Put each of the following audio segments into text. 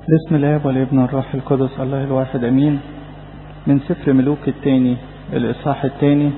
بسم الله والابن والروح القدس الله الواحد امين من سفر ملوك الثاني الاصحاح الثاني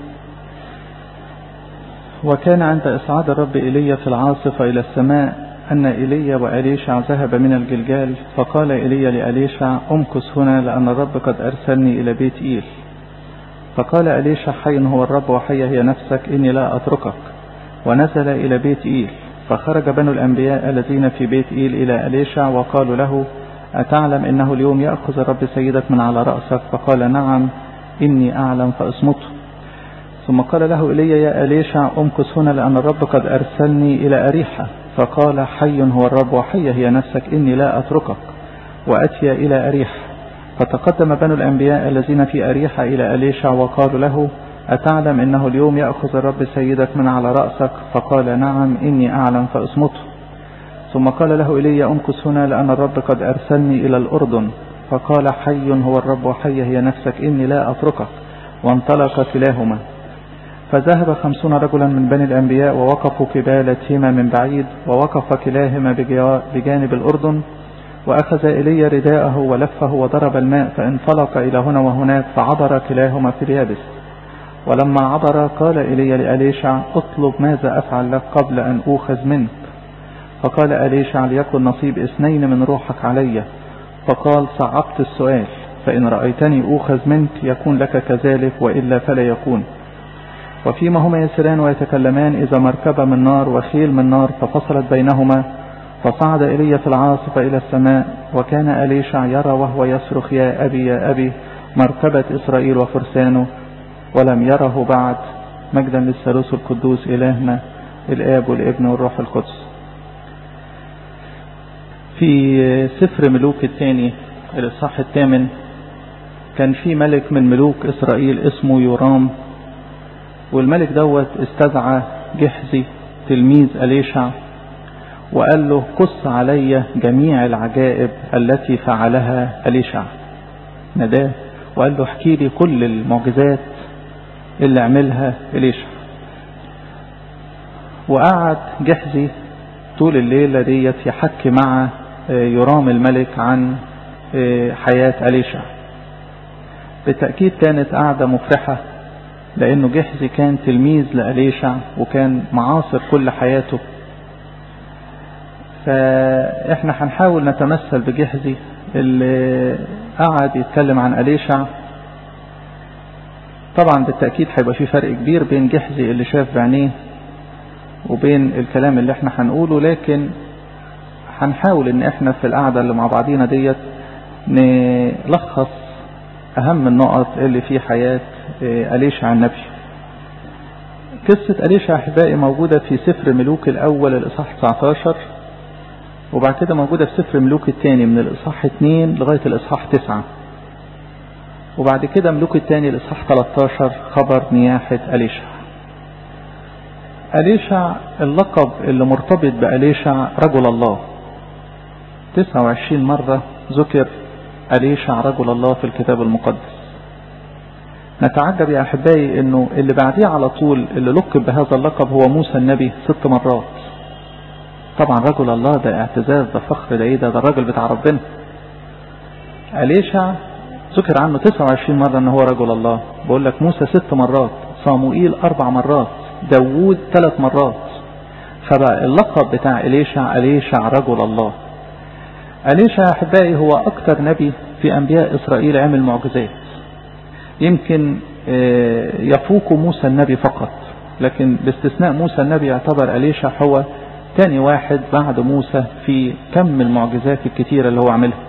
وكان عند اصعاد الرب ايليا في العاصفه الى السماء ان ايليا واليشع ذهب من الجلجال فقال ايليا لاليشع امكث هنا لان الرب قد ارسلني الى بيت ايل فقال اليشع حي هو الرب وحي هي نفسك اني لا اتركك ونزل الى بيت ايل فخرج بنو الانبياء الذين في بيت ايل الى اليشع وقالوا له أتعلم إنه اليوم يأخذ الرب سيدك من على رأسك فقال نعم إني أعلم فأصمته ثم قال له إلي يا أليشع أمكث هنا لأن الرب قد أرسلني إلى أريحة فقال حي هو الرب وحي هي نفسك إني لا أتركك وأتي إلى أريحة فتقدم بنو الأنبياء الذين في أريحة إلى أليشع وقالوا له أتعلم إنه اليوم يأخذ الرب سيدك من على رأسك فقال نعم إني أعلم فأصمته ثم قال له إلي أمكث هنا لأن الرب قد أرسلني إلى الأردن فقال حي هو الرب وحي هي نفسك إني لا أتركك وانطلق كلاهما فذهب خمسون رجلا من بني الأنبياء ووقفوا كبالتهما من بعيد ووقف كلاهما بجانب الأردن وأخذ إلي رداءه ولفه وضرب الماء فانطلق إلى هنا وهناك فعبر كلاهما في اليابس ولما عبر قال إلي لأليشع اطلب ماذا أفعل لك قبل أن أوخذ منك فقال أليشع ليكن نصيب اثنين من روحك علي فقال صعبت السؤال فإن رأيتني أوخذ منك يكون لك كذلك وإلا فلا يكون وفيما هما يسران ويتكلمان إذا مركبة من نار وخيل من نار ففصلت بينهما فصعد إلي في العاصفة إلى السماء وكان أليشع يرى وهو يصرخ يا أبي يا أبي مركبة إسرائيل وفرسانه ولم يره بعد مجدا للثالوث القدوس إلهنا الآب والابن والروح القدس في سفر ملوك الثاني الإصحاح الثامن كان في ملك من ملوك إسرائيل اسمه يورام والملك دوت استدعى جحزي تلميذ أليشع وقال له قص علي جميع العجائب التي فعلها أليشع نداه وقال له احكي لي كل المعجزات اللي عملها أليشع وقعد جحزي طول الليلة ديت يحكي مع يرام الملك عن حياة أليشع بالتأكيد كانت قعدة مفرحة لأنه جحزي كان تلميذ لأليشع وكان معاصر كل حياته فإحنا هنحاول نتمثل بجحزي اللي قعد يتكلم عن أليشع طبعا بالتأكيد هيبقى في فرق كبير بين جحزي اللي شاف بعينيه وبين الكلام اللي احنا هنقوله لكن هنحاول ان احنا في القعدة اللي مع بعضينا ديت نلخص اهم النقط اللي في حياة أليشع النبي قصة أليشع أحبائي موجودة في سفر ملوك الأول الإصحاح 19 وبعد كده موجودة في سفر ملوك الثاني من الإصحاح 2 لغاية الإصحاح 9 وبعد كده ملوك الثاني الإصحاح 13 خبر نياحة أليشع أليشع اللقب اللي مرتبط بأليشع رجل الله 29 مرة ذكر أليشع رجل الله في الكتاب المقدس نتعجب يا أحبائي أنه اللي بعديه على طول اللي لقب بهذا اللقب هو موسى النبي ست مرات طبعا رجل الله ده اعتزاز ده فخر ده ايه ده ده الراجل بتاع ربنا أليشع ذكر عنه 29 مرة أنه هو رجل الله بقول لك موسى ست مرات صاموئيل أربع مرات داوود ثلاث مرات فبقى اللقب بتاع إليشع إليشع رجل الله أليشع أحبائي هو أكثر نبي في أنبياء إسرائيل عمل معجزات يمكن يفوق موسى النبي فقط لكن باستثناء موسى النبي يعتبر أليشع هو ثاني واحد بعد موسى في كم المعجزات الكتيرة اللي هو عملها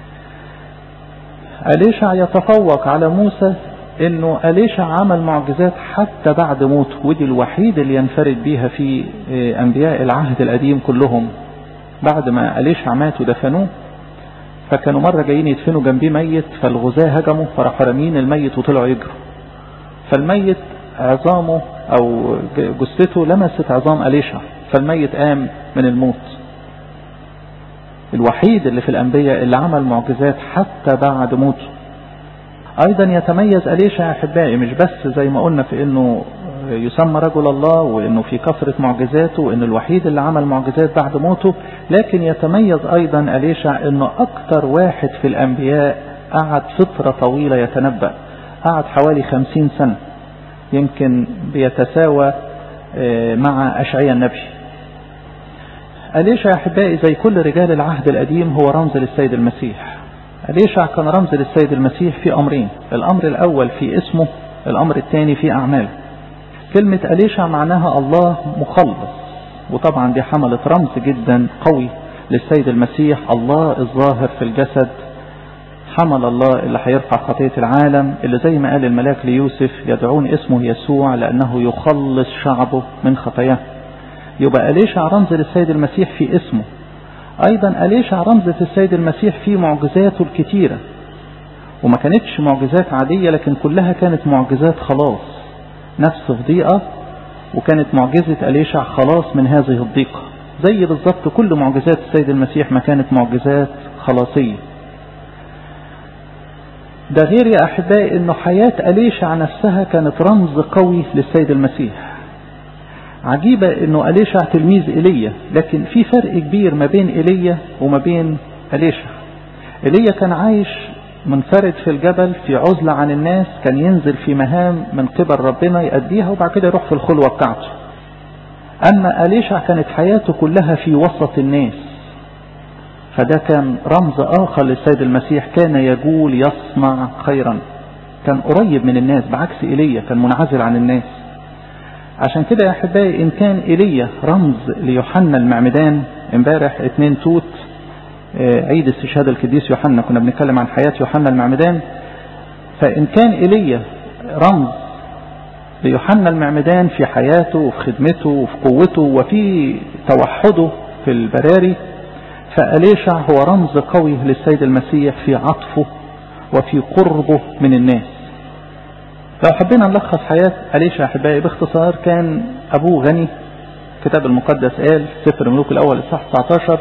أليشع يتفوق على موسى انه أليشع عمل معجزات حتى بعد موته ودي الوحيد اللي ينفرد بيها في انبياء العهد القديم كلهم بعد ما أليشع مات ودفنوه فكانوا مرة جايين يدفنوا جنبيه ميت فالغزاة هجموا فراحوا رامين الميت وطلعوا يجروا فالميت عظامه او جثته لمست عظام أليشع فالميت قام من الموت الوحيد اللي في الأنبياء اللي عمل معجزات حتى بعد موته ايضا يتميز أليشع احبائي مش بس زي ما قلنا في انه يسمى رجل الله وانه في كثرة معجزاته وانه الوحيد اللي عمل معجزات بعد موته لكن يتميز ايضا اليشع انه اكتر واحد في الانبياء قعد فترة طويلة يتنبأ قعد حوالي خمسين سنة يمكن بيتساوى مع أشعياء النبي أليشع يا أحبائي زي كل رجال العهد القديم هو رمز للسيد المسيح أليشع كان رمز للسيد المسيح في أمرين الأمر الأول في اسمه الأمر الثاني في أعماله كلمة أليشع معناها الله مخلص وطبعا دي حملت رمز جدا قوي للسيد المسيح الله الظاهر في الجسد حمل الله اللي هيرفع خطية العالم اللي زي ما قال الملاك ليوسف يدعون اسمه يسوع لأنه يخلص شعبه من خطاياه يبقى أليشع رمز للسيد المسيح في اسمه أيضا أليشع رمز للسيد المسيح في معجزاته الكتيرة وما كانتش معجزات عادية لكن كلها كانت معجزات خلاص نفس في ضيقة وكانت معجزة أليشع خلاص من هذه الضيقة زي بالظبط كل معجزات السيد المسيح ما كانت معجزات خلاصية ده غير يا أحبائي أنه حياة أليشع نفسها كانت رمز قوي للسيد المسيح عجيبة أنه أليشع تلميذ إيليا لكن في فرق كبير ما بين إيليا وما بين أليشع إيليا كان عايش منفرد في الجبل في عزلة عن الناس كان ينزل في مهام من قبل ربنا يأديها وبعد كده يروح في الخلوة بتاعته أما أليشع كانت حياته كلها في وسط الناس فده كان رمز آخر للسيد المسيح كان يقول يصنع خيرا كان قريب من الناس بعكس إيليا كان منعزل عن الناس عشان كده يا أحبائي إن كان إيليا رمز ليوحنا المعمدان امبارح اتنين توت عيد استشهاد القديس يوحنا كنا بنتكلم عن حياة يوحنا المعمدان فإن كان إيليا رمز ليوحنا المعمدان في حياته وفي خدمته وفي قوته وفي توحده في البراري فأليشع هو رمز قوي للسيد المسيح في عطفه وفي قربه من الناس لو حبينا نلخص حياة أليشع أحبائي باختصار كان أبوه غني الكتاب المقدس قال سفر الملوك الأول الصح 19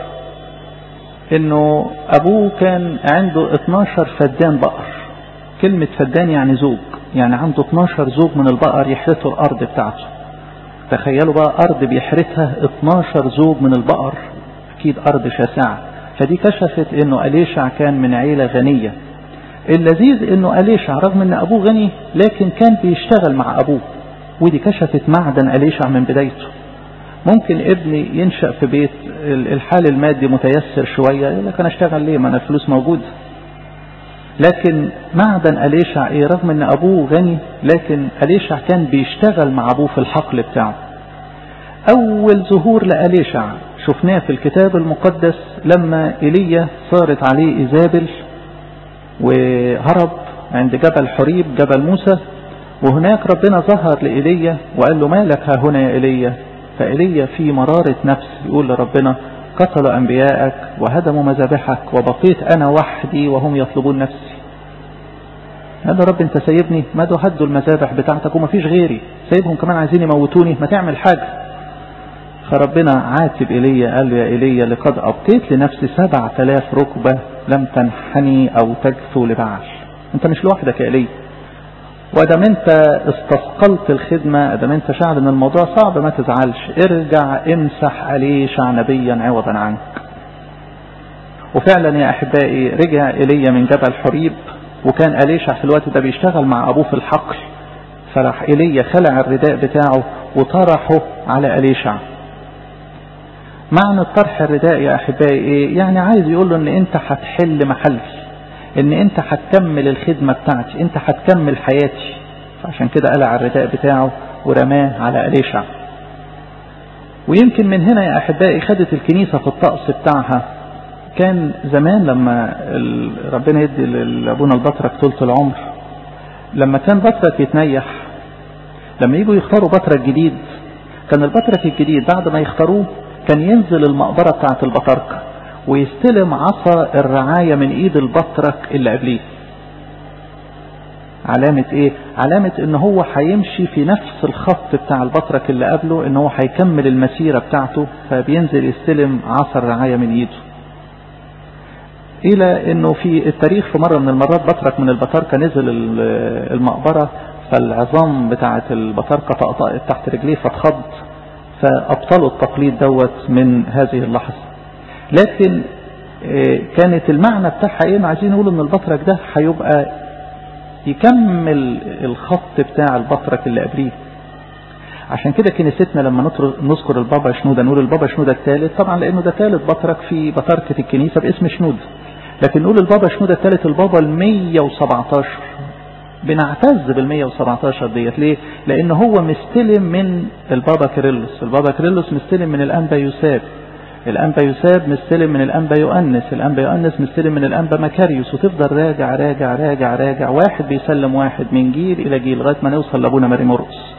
إنه أبوه كان عنده 12 فدان بقر كلمة فدان يعني زوج يعني عنده 12 زوج من البقر يحرثوا الأرض بتاعته تخيلوا بقى أرض بيحرثها 12 زوج من البقر أكيد أرض شاسعة فدي كشفت إنه أليشع كان من عيلة غنية اللذيذ إنه أليشع رغم إن أبوه غني لكن كان بيشتغل مع أبوه ودي كشفت معدن أليشع من بدايته ممكن ابني ينشأ في بيت الحال المادي متيسر شوية يقول لك أنا أشتغل ليه ما أنا الفلوس موجودة لكن معدن أليشع إيه رغم إن أبوه غني لكن أليشع كان بيشتغل مع أبوه في الحقل بتاعه أول ظهور لأليشع شفناه في الكتاب المقدس لما إيليا صارت عليه إيزابل وهرب عند جبل حريب جبل موسى وهناك ربنا ظهر لإيليا وقال له مالك ها هنا يا إيليا فإيليا في مرارة نفس يقول لربنا قتلوا أنبياءك وهدموا مذابحك وبقيت أنا وحدي وهم يطلبون نفسي قال له رب انت سايبني ما ده هدوا المذابح بتاعتك وما فيش غيري سايبهم كمان عايزين يموتوني ما تعمل حاجة فربنا عاتب إيليا قال له يا إيليا لقد أبقيت لنفسي سبع تلاف ركبة لم تنحني أو تجثو لبعل انت مش لوحدك يا إيليا وادام انت استثقلت الخدمة ادام انت شعر ان الموضوع صعب ما تزعلش ارجع امسح أليشع نبيا عوضا عنك وفعلا يا احبائي رجع ايليا من جبل حريب وكان أليشع في الوقت ده بيشتغل مع ابوه في الحقل فراح ايليا خلع الرداء بتاعه وطرحه على أليشع معنى طرح الرداء يا احبائي ايه يعني عايز يقول له ان انت هتحل محلي ان انت هتكمل الخدمة بتاعتي انت هتكمل حياتي فعشان كده قلع الرداء بتاعه ورماه على أليشع ويمكن من هنا يا أحبائي خدت الكنيسة في الطقس بتاعها كان زمان لما ربنا يدي لأبونا البطرك طولة العمر لما كان بطرك يتنيح لما يجوا يختاروا بطرك جديد كان البطرك الجديد بعد ما يختاروه كان ينزل المقبرة بتاعت البطاركة ويستلم عصا الرعاية من ايد البطرك اللي قبليه علامة ايه علامة ان هو هيمشي في نفس الخط بتاع البطرك اللي قبله ان هو هيكمل المسيرة بتاعته فبينزل يستلم عصا الرعاية من ايده الى انه في التاريخ في مرة من المرات بطرك من البطاركة نزل المقبرة فالعظام بتاعة البطاركة طقطقت تحت رجليه فاتخض فأبطلوا التقليد دوت من هذه اللحظة لكن كانت المعنى بتاعها ايه عايزين نقول ان البطرك ده هيبقى يكمل الخط بتاع البطرك اللي قبليه عشان كده كنيستنا لما نذكر البابا شنودة نقول البابا شنودة الثالث طبعا لانه ده ثالث بطرك في بطركة الكنيسة باسم شنودة لكن نقول البابا شنودة الثالث البابا ال 117 بنعتز بال 117 ديت ليه؟ لان هو مستلم من البابا كيرلس البابا كيرلس مستلم من الانبا يوساب الانبا يوساب مستلم من الانبا يؤنس الانبا يؤنس مستلم من الانبا مكاريوس وتفضل راجع راجع راجع راجع واحد بيسلم واحد من جيل الى جيل لغايه ما نوصل لابونا ماري مرقس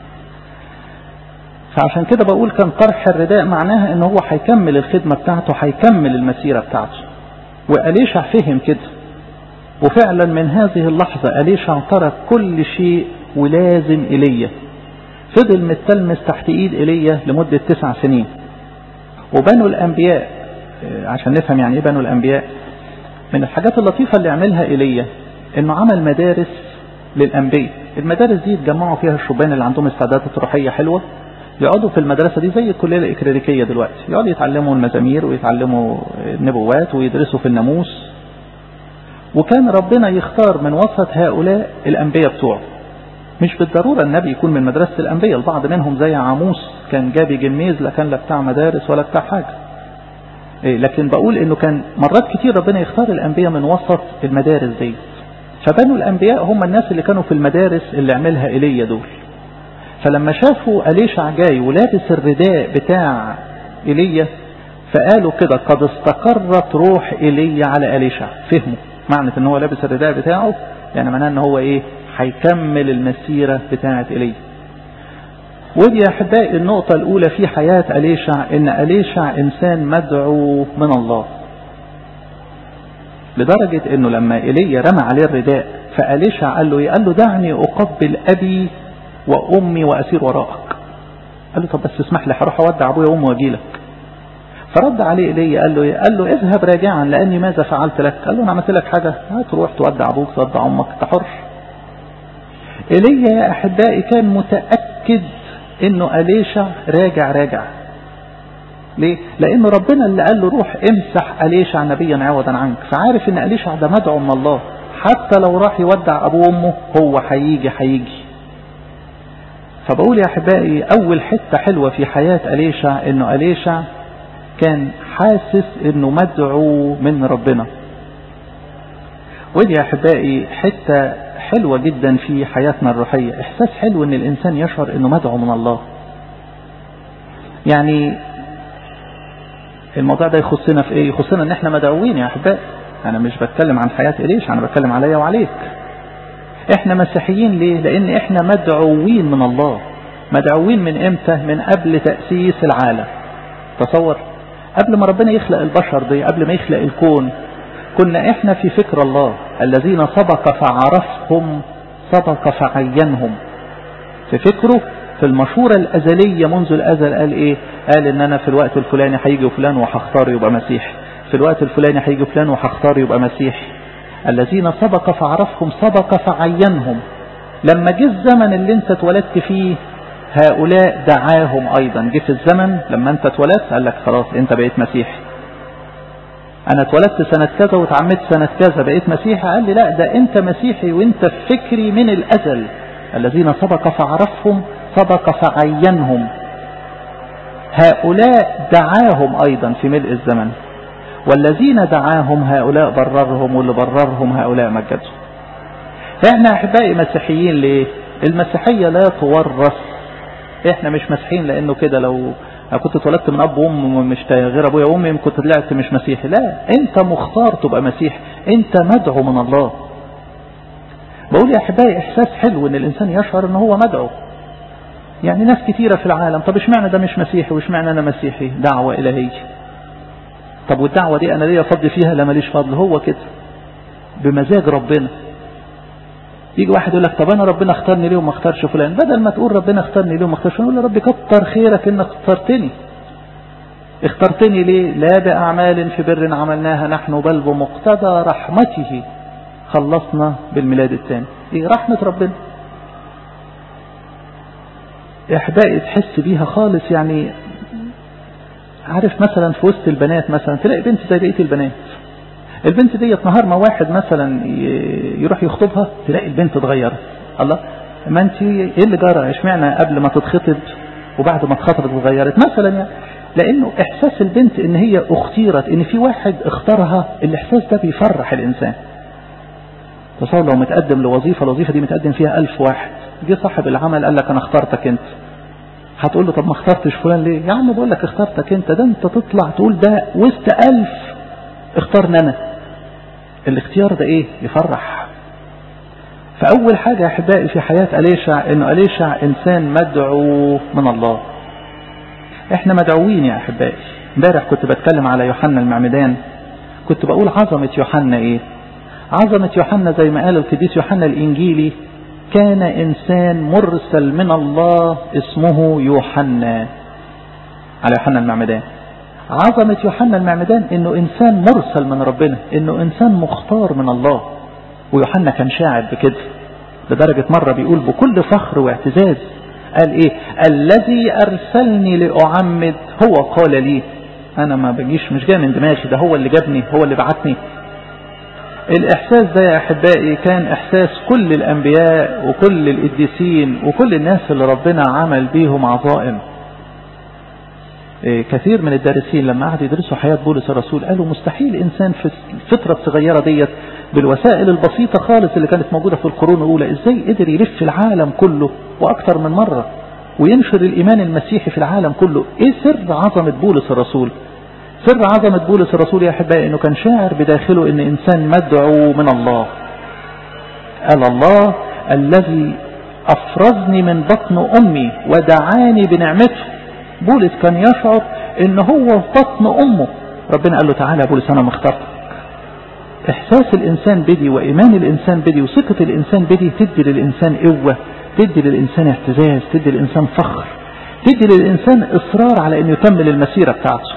فعشان كده بقول كان طرح الرداء معناها ان هو هيكمل الخدمه بتاعته هيكمل المسيره بتاعته واليشع فهم كده وفعلا من هذه اللحظه اليشع ترك كل شيء ولازم ايليا فضل متلمس تحت ايد ايليا لمده تسع سنين وبنو الأنبياء عشان نفهم يعني إيه بنو الأنبياء من الحاجات اللطيفة اللي عملها إيليا إنه عمل مدارس للأنبياء المدارس دي يتجمعوا فيها الشبان اللي عندهم استعدادات روحية حلوة يقعدوا في المدرسة دي زي الكلية الإكليريكية دلوقتي يقعدوا يتعلموا المزامير ويتعلموا النبوات ويدرسوا في الناموس وكان ربنا يختار من وسط هؤلاء الأنبياء بتوعه مش بالضرورة النبي يكون من مدرسة الأنبياء البعض منهم زي عاموس كان جابي جميز لا كان لا بتاع مدارس ولا بتاع حاجة إيه لكن بقول انه كان مرات كتير ربنا يختار الأنبياء من وسط المدارس دي فبنوا الأنبياء هم الناس اللي كانوا في المدارس اللي عملها إيليا دول فلما شافوا أليشع جاي ولابس الرداء بتاع إيليا فقالوا كده قد استقرت روح إيليا على أليشع فهموا معنى ان هو لابس الرداء بتاعه يعني معناه ان هو ايه هيكمل المسيرة بتاعة إليه ودي يا أحبائي النقطة الأولى في حياة أليشع إن أليشع إنسان مدعو من الله لدرجة إنه لما إيليا رمى عليه الرداء فأليشع قال له إيه؟ قال له دعني أقبل أبي وأمي وأسير وراءك قال له طب بس اسمح لي هروح أودع أبويا وأمي وأجي لك فرد عليه إيليا قال له إيه؟ قال له اذهب راجعا لأني ماذا فعلت لك قال له أنا عملت لك حاجة هتروح تودع أبوك تودع أمك أنت حر ايليا يا احبائي كان متاكد انه اليشع راجع راجع ليه لان ربنا اللي قال له روح امسح اليشع نبيا عوضا عنك فعارف ان اليشع ده مدعو من الله حتى لو راح يودع ابوه وامه هو هيجي هيجي فبقول يا احبائي اول حته حلوه في حياه اليشع انه اليشع كان حاسس انه مدعو من ربنا ودي يا احبائي حته حلوة جدا في حياتنا الروحية احساس حلو ان الانسان يشعر انه مدعو من الله يعني الموضوع ده يخصنا في ايه يخصنا ان احنا مدعوين يا احبائي انا مش بتكلم عن حياة اليش انا بتكلم عليا وعليك احنا مسيحيين ليه لان احنا مدعوين من الله مدعوين من امتى من قبل تأسيس العالم تصور قبل ما ربنا يخلق البشر دي قبل ما يخلق الكون كنا احنا في فكر الله الذين سبق فعرفهم سبق فعينهم في فكره في المشورة الأزلية منذ الأزل قال إيه قال إن أنا في الوقت الفلاني هيجي فلان وهختار يبقى مسيح في الوقت الفلاني هيجي فلان وهختار يبقى مسيح الذين سبق فعرفهم سبق فعينهم لما جه الزمن اللي انت اتولدت فيه هؤلاء دعاهم أيضا جه في الزمن لما انت اتولدت قال لك خلاص انت بقيت مسيحي انا اتولدت سنة كذا واتعمدت سنة كذا بقيت مسيحي قال لي لا ده انت مسيحي وانت في فكري من الازل الذين سبق فعرفهم سبق فعينهم هؤلاء دعاهم ايضا في ملء الزمن والذين دعاهم هؤلاء بررهم واللي بررهم هؤلاء مجدهم احنا احبائي مسيحيين ليه المسيحية لا تورث احنا مش مسيحيين لانه كده لو انا كنت اتولدت من اب وام مش غير ابويا وامي كنت طلعت مش مسيحي لا انت مختار تبقى مسيحي انت مدعو من الله بقول يا احبائي احساس حلو ان الانسان يشعر ان هو مدعو يعني ناس كتيرة في العالم طب اشمعنى ده مش مسيحي واشمعنى انا مسيحي دعوة الهية طب والدعوة دي انا ليا فضل فيها لا ماليش فضل هو كده بمزاج ربنا يجي واحد يقول لك طب انا ربنا اختارني ليه وما اختارش فلان بدل ما تقول ربنا اختارني ليه وما اختارش فلان يقول ربي كتر خيرك انك اخترتني اخترتني ليه لا باعمال في بر عملناها نحن بل بمقتضى رحمته خلصنا بالميلاد الثاني ايه رحمة ربنا احبائي تحس بيها خالص يعني عارف مثلا في وسط البنات مثلا تلاقي بنت زي بقيه البنات البنت ديت نهار ما واحد مثلا يروح يخطبها تلاقي البنت اتغيرت الله ما انت ايه اللي جرى اشمعنى قبل ما تتخطب وبعد ما اتخطبت اتغيرت مثلا يعني لانه احساس البنت ان هي اختيرت ان في واحد اختارها الاحساس ده بيفرح الانسان تصور لو متقدم لوظيفه الوظيفه دي متقدم فيها ألف واحد جه صاحب العمل قال لك انا اخترتك انت هتقول له طب ما اخترتش فلان ليه يا عم بقول لك اخترتك انت ده انت تطلع تقول ده وسط ألف اختارني انا الاختيار ده ايه يفرح فأول حاجة يا أحبائي في حياة أليشع إنه أليشع إنسان مدعو من الله إحنا مدعوين يا أحبائي امبارح كنت بتكلم على يوحنا المعمدان كنت بقول عظمة يوحنا إيه عظمة يوحنا زي ما قال القديس يوحنا الإنجيلي كان إنسان مرسل من الله اسمه يوحنا على يوحنا المعمدان عظمة يوحنا المعمدان انه انسان مرسل من ربنا انه انسان مختار من الله ويوحنا كان شاعر بكده لدرجة مرة بيقول بكل فخر واعتزاز قال ايه الذي ارسلني لاعمد هو قال لي انا ما بجيش مش جاي من دماغي ده هو اللي جابني هو اللي بعتني الاحساس ده يا احبائي كان احساس كل الانبياء وكل القديسين وكل الناس اللي ربنا عمل بيهم عظائم كثير من الدارسين لما قعدوا يدرسوا حياة بولس الرسول قالوا مستحيل إنسان في الفترة الصغيرة ديت بالوسائل البسيطة خالص اللي كانت موجودة في القرون الأولى إزاي قدر يلف العالم كله وأكثر من مرة وينشر الإيمان المسيحي في العالم كله إيه سر عظمة بولس الرسول سر عظمة بولس الرسول يا أحبائي إنه كان شاعر بداخله إن إنسان مدعو من الله قال الله الذي أفرزني من بطن أمي ودعاني بنعمته بولس كان يشعر ان هو في بطن امه ربنا قال له تعالى يا بولس انا مختارتك احساس الانسان بدي وايمان الانسان بدي وثقة الانسان بدي تدي للانسان قوة تدي للانسان اعتزاز تدي للانسان فخر تدي للانسان اصرار على انه يكمل المسيرة بتاعته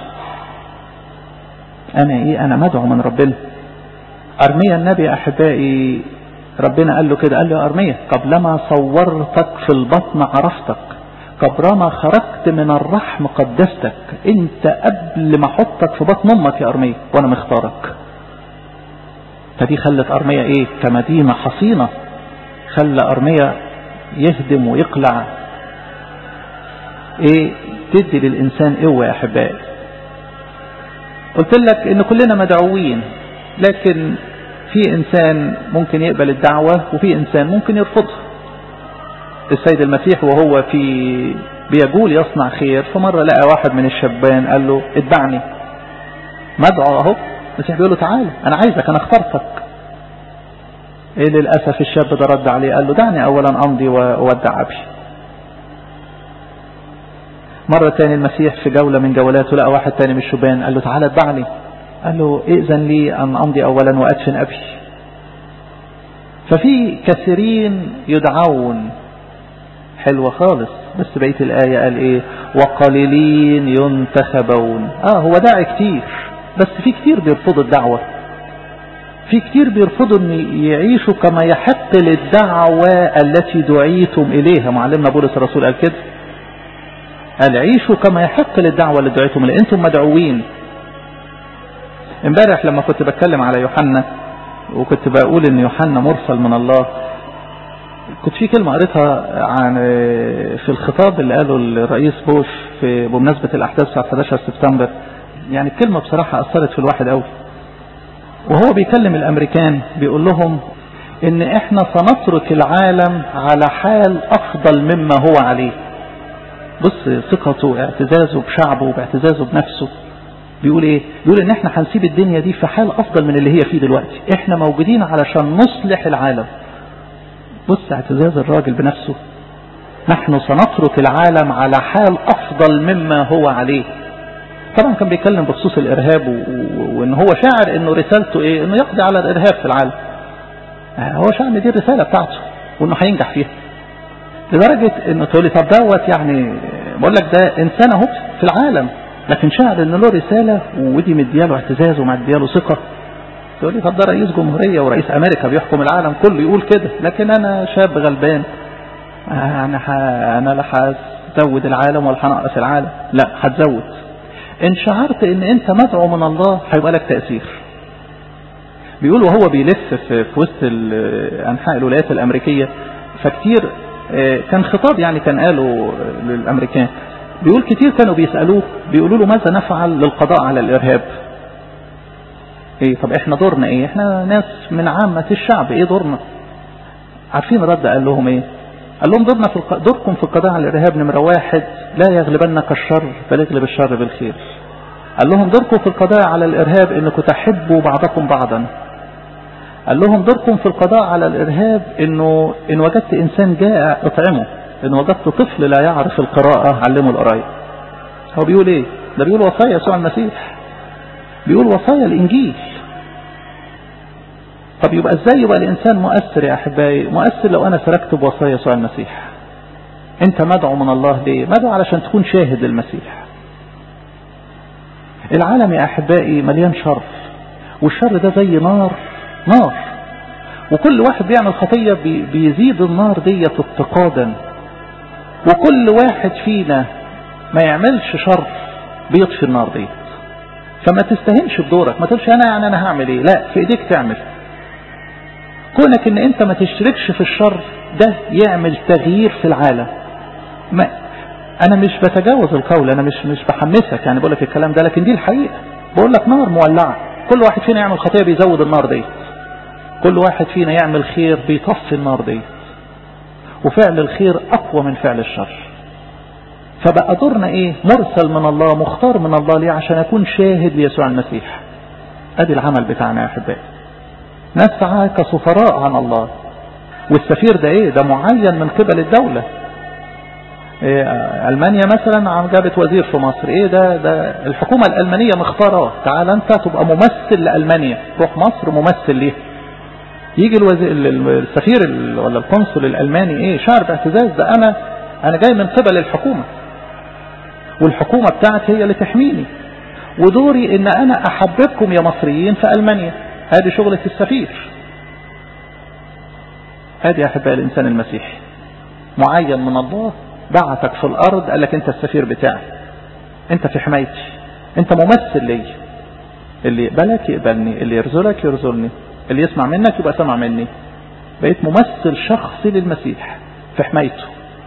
انا ايه انا مدعو من ربنا ارميا النبي احبائي ربنا قال له كده قال له يا ارميا قبلما صورتك في البطن عرفتك قبرما خرجت من الرحم قدستك انت قبل ما احطك في بطن امك يا ارميا وانا مختارك فدي خلت ارميا ايه كمدينة حصينة خلى ارميا يهدم ويقلع ايه تدي للانسان قوة يا احبائي قلت لك ان كلنا مدعوين لكن في انسان ممكن يقبل الدعوة وفي انسان ممكن يرفضها السيد المسيح وهو في بيقول يصنع خير فمرة لقى واحد من الشبان قال له اتبعني مدعو اهو المسيح بيقول له تعالى انا عايزك انا اخترتك ايه للأسف الشاب ده رد عليه قال له دعني اولا امضي وودع ابي مرة تاني المسيح في جولة من جولاته لقى واحد تاني من الشبان قال له تعالى اتبعني قال له ائذن لي ان امضي اولا وادفن ابي ففي كثيرين يدعون حلوة خالص بس بقية الآية قال ايه وقليلين ينتخبون اه هو داعي كتير بس في كتير بيرفضوا الدعوة في كتير بيرفضوا ان يعيشوا كما يحق للدعوة التي دعيتم اليها معلمنا بولس الرسول قال كده قال عيشوا كما يحق للدعوة اللي دعيتم اليها انتم مدعوين امبارح لما كنت بتكلم على يوحنا وكنت بقول ان يوحنا مرسل من الله كنت في كلمة قريتها عن في الخطاب اللي قاله الرئيس بوش في بمناسبة الأحداث بتاعت 11 سبتمبر يعني الكلمة بصراحة أثرت في الواحد قوي وهو بيكلم الأمريكان بيقول لهم إن إحنا سنترك العالم على حال أفضل مما هو عليه بص ثقته واعتزازه بشعبه وباعتزازه بنفسه بيقول ايه بيقول ان احنا هنسيب الدنيا دي في حال افضل من اللي هي فيه دلوقتي احنا موجودين علشان نصلح العالم بص اعتزاز الراجل بنفسه نحن سنترك العالم على حال افضل مما هو عليه طبعا كان بيتكلم بخصوص الارهاب وان هو شاعر انه رسالته ايه انه يقضي على الارهاب في العالم هو شاعر ان دي الرسالة بتاعته وانه هينجح فيها لدرجة انه تقول لي طب دوت يعني بقول لك ده انسان اهو في العالم لكن شاعر ان له رسالة ودي مدياله اعتزاز ومدياله ثقة تقول لي طب ده رئيس جمهورية ورئيس امريكا بيحكم العالم كله يقول كده لكن انا شاب غلبان انا ح... انا لا زود العالم ولا هنقص العالم لا هتزود ان شعرت ان انت مدعو من الله هيبقى لك تأثير بيقول وهو بيلف في, في وسط انحاء الولايات الامريكية فكتير كان خطاب يعني كان قاله للامريكان بيقول كتير كانوا بيسألوه بيقولوا له ماذا نفعل للقضاء على الارهاب ايه طب احنا دورنا ايه احنا ناس من عامة الشعب ايه دورنا عارفين رد قال لهم ايه قال لهم دورنا في الق... دوركم في القضاء على الارهاب نمرة واحد لا يغلبنك الشر بل يغلب الشر بالخير قال لهم دوركم في القضاء على الارهاب انكم تحبوا بعضكم بعضا قال لهم دوركم في القضاء على الارهاب انه ان وجدت انسان جائع اطعمه ان وجدت طفل لا يعرف القراءة علمه القراية هو بيقول ايه ده بيقول وصايا يسوع المسيح بيقول وصايا الانجيل طب يبقى ازاي يبقى الانسان مؤثر يا احبائي مؤثر لو انا سلكت بوصايا يسوع المسيح انت مدعو من الله ليه مدعو علشان تكون شاهد للمسيح العالم يا احبائي مليان شر والشر ده زي نار نار وكل واحد بيعمل خطية بيزيد النار ديت اتقادا وكل واحد فينا ما يعملش شر بيطفي النار ديت فما تستهنش بدورك ما تقولش انا يعني انا هعمل ايه لا في ايديك تعمل كونك ان انت ما تشتركش في الشر ده يعمل تغيير في العالم ما انا مش بتجاوز القول انا مش مش بحمسك يعني بقول لك الكلام ده لكن دي الحقيقه بقول لك نار مولعه كل واحد فينا يعمل خطيه بيزود النار دي كل واحد فينا يعمل خير بيطفي النار دي وفعل الخير اقوى من فعل الشر فبقى دورنا ايه مرسل من الله مختار من الله ليه عشان اكون شاهد ليسوع المسيح ادي العمل بتاعنا يا احبائي نسعى كسفراء عن الله والسفير ده ايه ده معين من قبل الدولة إيه المانيا مثلا جابت وزير في مصر ايه ده ده الحكومة الالمانية مختارة تعال انت تبقى ممثل لالمانيا روح مصر ممثل ليه يجي الوزير السفير ولا القنصل الالماني ايه شعر باعتزاز ده انا انا جاي من قبل الحكومة والحكومة بتاعتي هي اللي تحميني ودوري ان انا احببكم يا مصريين في المانيا هذه شغلة السفير هذه يا أحباء الإنسان المسيحي معين من الله بعتك في الأرض قال لك أنت السفير بتاعي أنت في حمايتي أنت ممثل لي اللي يقبلك يقبلني اللي يرزلك يرزلني اللي يسمع منك يبقى سمع مني بقيت ممثل شخصي للمسيح في حمايته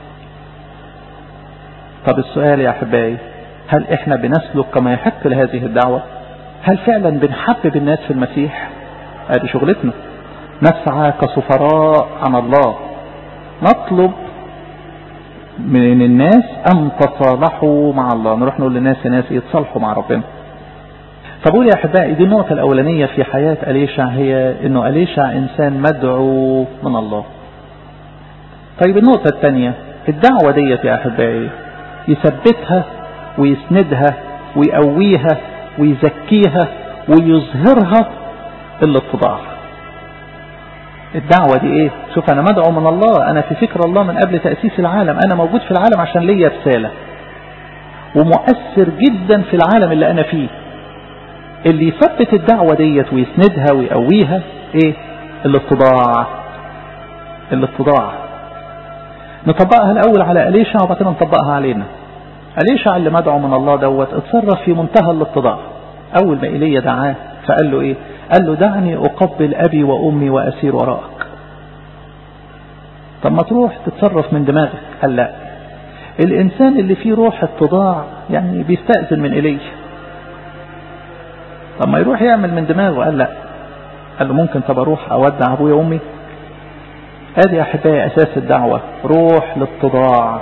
طب السؤال يا أحبائي هل إحنا بنسلك كما يحق لهذه الدعوة هل فعلا بنحبب الناس في المسيح هذه شغلتنا نسعى كسفراء عن الله نطلب من الناس أن تصالحوا مع الله نروح نقول للناس الناس يتصالحوا مع ربنا فبقول يا أحبائي دي النقطة الأولانية في حياة أليشع هي أنه أليشع إنسان مدعو من الله طيب النقطة الثانية الدعوة ديت يا أحبائي يثبتها ويسندها ويقويها ويزكيها ويظهرها الاتضاع الدعوة دي ايه شوف انا مدعو من الله انا في فكر الله من قبل تأسيس العالم انا موجود في العالم عشان ليا رسالة ومؤثر جدا في العالم اللي انا فيه اللي يثبت الدعوة ديت ويسندها ويقويها ايه الاتضاع الاتضاع نطبقها الاول على اليشع وبعد كده نطبقها علينا أليشع اللي مدعو من الله دوت اتصرف في منتهى الاتضاع أول ما إيليا دعاه فقال له إيه قال له دعني أقبل أبي وأمي وأسير وراءك طب ما تروح تتصرف من دماغك قال لا الإنسان اللي فيه روح اتضاع يعني بيستأذن من إيليا طب ما يروح يعمل من دماغه قال لا قال له ممكن طب أروح أودع أبويا وأمي ادي يا احبائي اساس الدعوة روح الاتضاع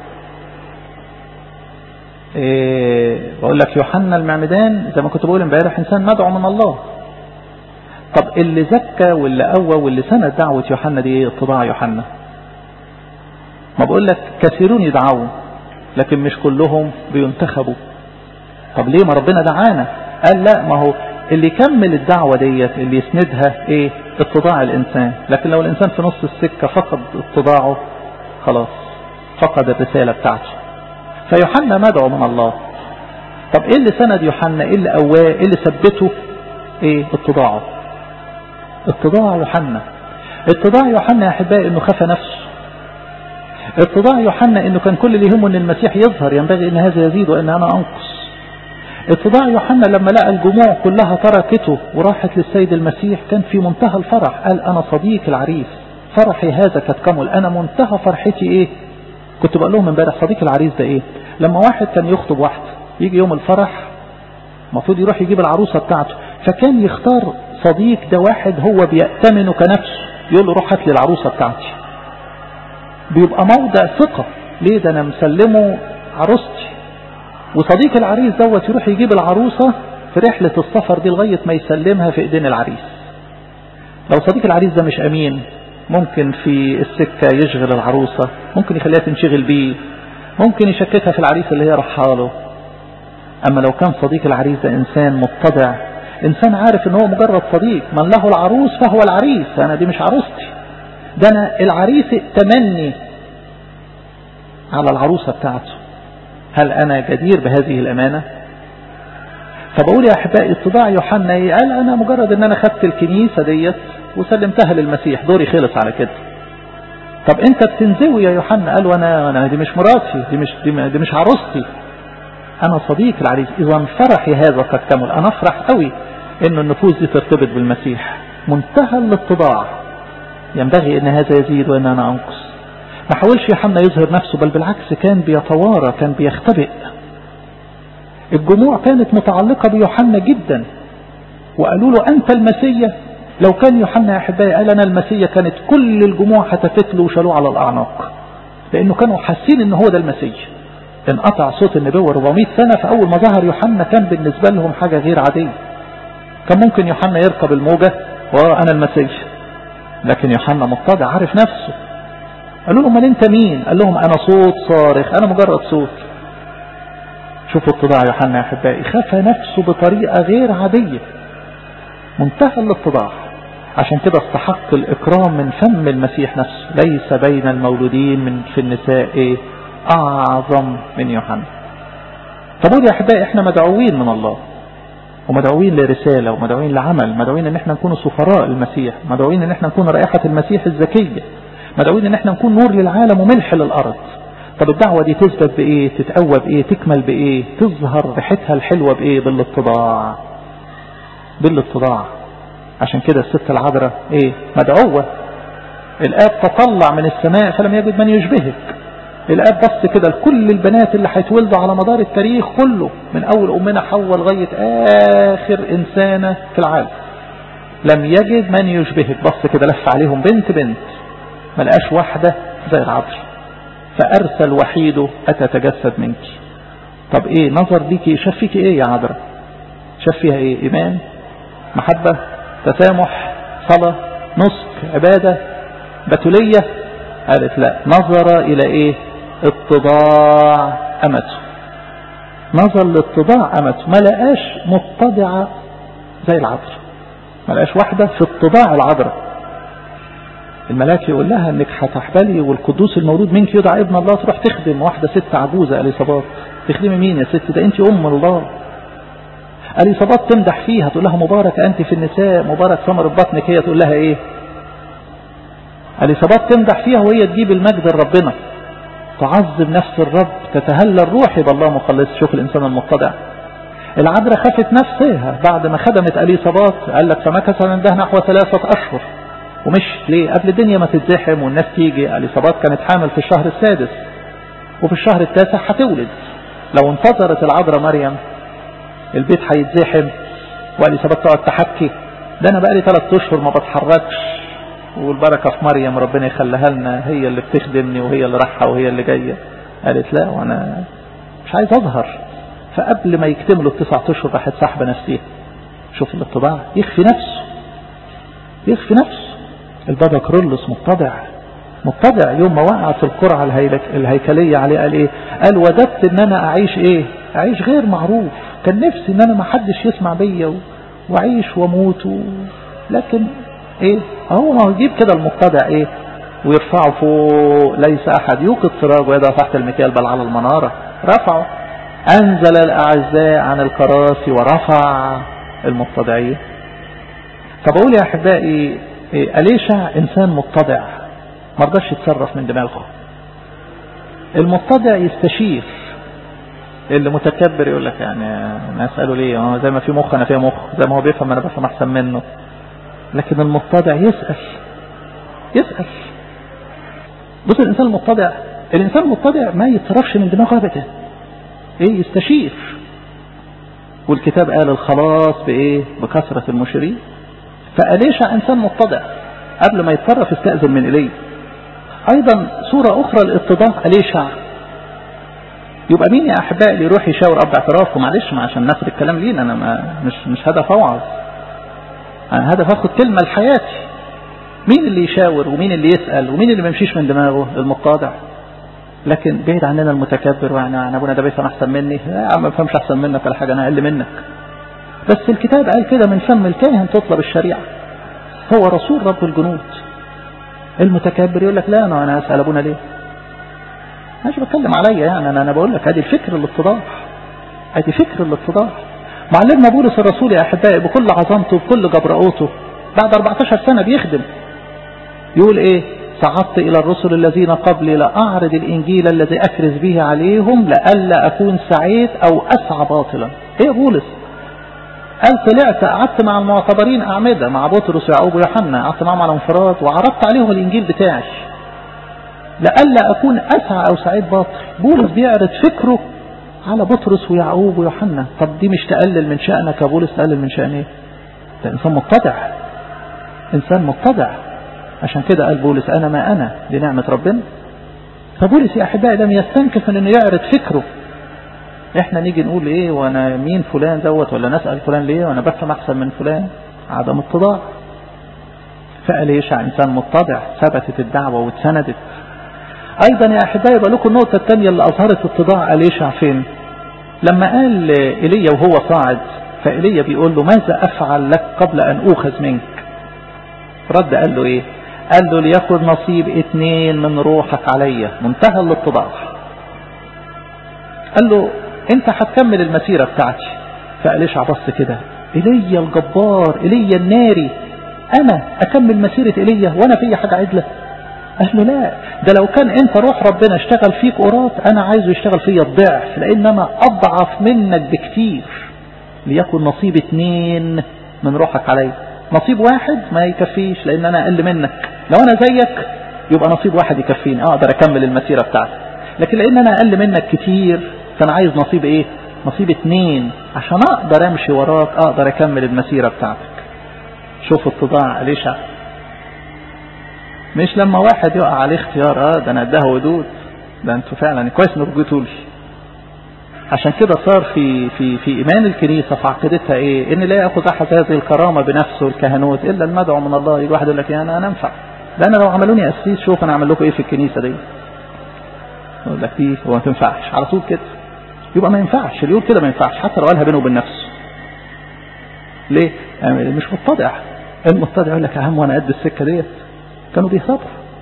إيه بقول لك يوحنا المعمدان زي ما كنت بقول امبارح انسان مدعو من الله طب اللي زكى واللي قوى واللي سند دعوة يوحنا دي ايه اتضاع يوحنا ما بقول لك كثيرون يدعون لكن مش كلهم بينتخبوا طب ليه ما ربنا دعانا قال لا ما هو اللي يكمل الدعوة ديت اللي يسندها ايه اتضاع الانسان لكن لو الانسان في نص السكة فقد اتضاعه خلاص فقد الرسالة بتاعته فيوحنا مدعو من الله طب ايه اللي سند يوحنا ايه اللي قواه ايه اللي ثبته ايه اتضاعه اتضاع يوحنا اتضاع يوحنا يا احبائي انه خفى نفسه اتضاع يوحنا انه كان كل اللي يهمه ان المسيح يظهر ينبغي ان هذا يزيد وان انا انقص اتضاع يوحنا لما لقى الجموع كلها تركته وراحت للسيد المسيح كان في منتهى الفرح قال انا صديق العريس فرحي هذا قد كمل انا منتهى فرحتي ايه كنت بقول لهم امبارح صديق العريس ده ايه لما واحد كان يخطب واحده يجي يوم الفرح المفروض يروح يجيب العروسه بتاعته فكان يختار صديق ده واحد هو بيأتمنه كنفسه يقول له روح هات لي العروسه بتاعتي بيبقى موضع ثقه ليه ده انا مسلمه عروستي وصديق العريس دوت يروح يجيب العروسه في رحله السفر دي لغايه ما يسلمها في ايدين العريس لو صديق العريس ده مش امين ممكن في السكة يشغل العروسة ممكن يخليها تنشغل بيه ممكن يشككها في العريس اللي هي رحاله أما لو كان صديق العريس ده إنسان متضع إنسان عارف إن هو مجرد صديق من له العروس فهو العريس أنا دي مش عروستي ده أنا العريس ائتمني على العروسة بتاعته هل أنا جدير بهذه الأمانة فبقول يا أحبائي اتضاع يوحنا قال أنا مجرد إن أنا خدت الكنيسة ديت وسلمتها للمسيح دوري خلص على كده طب انت بتنزوي يا يوحنا قال وانا انا دي مش مراتي دي مش دي, دي مش عروستي انا صديق العريس اذا فرحي هذا قد كمل انا افرح قوي انه النفوس دي ترتبط بالمسيح منتهى الاتضاع ينبغي ان هذا يزيد وان انا انقص ما حاولش يوحنا يظهر نفسه بل بالعكس كان بيتوارى كان بيختبئ الجموع كانت متعلقة بيوحنا جدا وقالوا له أنت المسيح لو كان يوحنا يا أحبائي قال أنا المسيح كانت كل الجموع هتفت له وشالوه على الأعناق لأنه كانوا حاسين إن هو ده المسيح انقطع صوت النبوة 400 سنة فأول ما ظهر يوحنا كان بالنسبة لهم حاجة غير عادية كان ممكن يوحنا يركب الموجة وأنا المسيح لكن يوحنا متضع عارف نفسه قالوا له امال انت مين قال لهم انا صوت صارخ انا مجرد صوت شوفوا اتضاع يوحنا يا احبائي خفى نفسه بطريقة غير عادية منتهى الاتضاع عشان كده استحق الإكرام من فم المسيح نفسه ليس بين المولودين من في النساء إيه؟ أعظم من يوحنا طب يا أحبائي إحنا مدعوين من الله ومدعوين لرسالة ومدعوين لعمل مدعوين إن إحنا نكون سفراء المسيح مدعوين إن إحنا نكون رائحة المسيح الزكية مدعوين إن إحنا نكون نور للعالم وملح للأرض طب الدعوة دي تثبت بإيه تتقوى بإيه تكمل بإيه تظهر ريحتها الحلوة بإيه بالاتضاع بالاتضاع عشان كده الست العذراء ايه مدعوة الاب تطلع من السماء فلم يجد من يشبهك الاب بص كده لكل البنات اللي هيتولدوا على مدار التاريخ كله من اول امنا حواء لغايه اخر انسانه في العالم لم يجد من يشبهك بص كده لف عليهم بنت بنت ما لقاش واحده زي العذراء فارسل وحيده اتى تجسد منك طب ايه نظر ليكي شاف فيكي ايه يا عذراء شاف فيها ايه ايمان محبة تسامح صلاة نسك عبادة بتولية قالت لا نظر إلى إيه اتضاع أمته نظر لاتضاع أمته ما لقاش متضعة زي العذراء ما لقاش واحدة في اتضاع العذراء الملاك يقول لها انك هتحبلي والقدوس المولود منك يدعى ابن الله تروح تخدم واحدة ست عجوزة اليصابات تخدمي مين يا ست ده انت ام الله اليصابات تمدح فيها تقول لها مبارك أنت في النساء مبارك ثمر بطنك هي تقول لها إيه اليصابات تمدح فيها وهي تجيب المجد لربنا تعظم نفس الرب تتهلى الروح بالله مخلص شوف الإنسان المتضع العذراء خافت نفسها بعد ما خدمت اليصابات قال لك فمكث عندها نحو ثلاثة أشهر ومش ليه قبل الدنيا ما تتزحم والناس تيجي اليصابات كانت حامل في الشهر السادس وفي الشهر التاسع هتولد لو انتظرت العذراء مريم البيت هيتزحم واليصابات تقعد تحكي ده انا بقالي ثلاث اشهر ما بتحركش والبركه في مريم ربنا يخليها لنا هي اللي بتخدمني وهي اللي رايحه وهي اللي جايه قالت لا وانا مش عايز اظهر فقبل ما يكتملوا التسع اشهر راحت ساحبه نفسيها شوف الاتضاع يخفي نفسه يخفي نفسه البابا كرولس متضع متضع يوم ما وقعت القرعة الهيكلية عليه قال ايه قال وددت ان انا اعيش ايه اعيش غير معروف كان نفسي ان انا ما حدش يسمع بيا واعيش واموت و... لكن ايه هو ما يجيب كده المتضع ايه ويرفعه فوق ليس احد يوقد سراج ويضع تحت المكيال بل على المنارة رفعه انزل الاعزاء عن الكراسي ورفع المتضعين فبقول يا احبائي إيه أليشع انسان متضع ما رضاش يتصرف من دماغه المتضع يستشير اللي متكبر يقول لك يعني انا اساله ليه هو زي ما في مخ انا فيها مخ زي ما هو بيفهم انا بفهم احسن منه لكن المتضع يسال يسال بص الانسان المتضع الانسان المتضع ما يتصرفش من دماغه ابدا ايه يستشير والكتاب قال الخلاص بايه بكثره المشيرين فأليشع انسان متضع قبل ما يتصرف استأذن من إليه أيضا صورة أخرى الاتضاع أليشع يبقى مين يا أحبائي اللي يروح يشاور أب اعترافه معلش ما عشان ناخد الكلام لينا أنا ما مش مش هدف أوعظ أنا هدف أخد كلمة لحياتي مين اللي يشاور ومين اللي يسأل ومين اللي ما يمشيش من دماغه المتضع لكن بعيد عننا المتكبر وانا انا ابونا ده بيفهم احسن مني لا يا عم ما بفهمش احسن منك ولا حاجه انا اقل منك بس الكتاب قال كده من فم الكاهن تطلب الشريعه هو رسول رب الجنود المتكبر يقول لك لا انا انا اسال ابونا ليه مش بتكلم عليا يعني انا انا بقول لك ادي الفكر الاتضاح ادي فكر الاتضاح معلمنا بولس الرسول يا احبائي بكل عظمته بكل جبروته بعد 14 سنه بيخدم يقول ايه صعدت الى الرسل الذين قبلي لاعرض الانجيل الذي اكرز به عليهم لئلا اكون سعيد او اسعى باطلا ايه يا بولس قال طلعت قعدت مع المعتبرين أعمدة مع بطرس ويعقوب ويوحنا قعدت معهم على انفراد وعرضت عليهم الإنجيل بتاعي لئلا أكون أسعى أو سعيد باطل بولس بيعرض فكره على بطرس ويعقوب ويوحنا طب دي مش تقلل من شأنك يا بولس تقلل من شأن ايه ده إنسان متضع إنسان متضع عشان كده قال بولس أنا ما أنا لنعمة ربنا فبولس يا أحبائي لم يستنكف من أنه يعرض فكره احنا نيجي نقول ايه وانا مين فلان دوت ولا نسأل فلان ليه وانا بفهم احسن من فلان عدم اتضاع فقال يشع انسان متضع ثبتت الدعوة واتسندت ايضا يا احبائي يبقى لكم النقطة الثانية اللي اظهرت اتضاع اليشع فين لما قال ايليا وهو صاعد فايليا بيقول له ماذا افعل لك قبل ان اوخذ منك رد قال له ايه قال له ليكن نصيب اتنين من روحك عليا منتهى الاتضاع قال له انت هتكمل المسيرة بتاعتي فقاليش عبص كده ايليا الجبار ايليا الناري انا اكمل مسيرة ايليا وانا في حاجة عدلة قال له لا ده لو كان انت روح ربنا اشتغل فيك قرات انا عايزه يشتغل فيا الضعف لان انا اضعف منك بكتير ليكن نصيب اتنين من روحك علي نصيب واحد ما يكفيش لان انا اقل منك لو انا زيك يبقى نصيب واحد يكفيني اقدر اكمل المسيرة بتاعتي لكن لان انا اقل منك كتير فانا عايز نصيب ايه نصيب اتنين عشان اقدر امشي وراك اقدر اكمل المسيرة بتاعتك شوف اتضاع ليش مش لما واحد يقع عليه اختيار اه ده انا اداه ودود ده انتوا فعلا كويس انكم جيتوا لي عشان كده صار في في في ايمان الكنيسه في عقيدتها ايه؟ ان لا ياخذ احد هذه الكرامه بنفسه الكهنوت الا المدعو من الله يجي واحد يقول لك يعني انا انفع ده انا لو عملوني قسيس شوف انا اعمل لكم ايه في الكنيسه دي يقول لك دي هو ما تنفعش على طول كده يبقى ما ينفعش اللي يقول كده ما ينفعش حتى لو قالها بينه وبين نفسه ليه يعني مش متضع المتضع يقول لك اهم وانا قد السكه ديت كانوا بيهربوا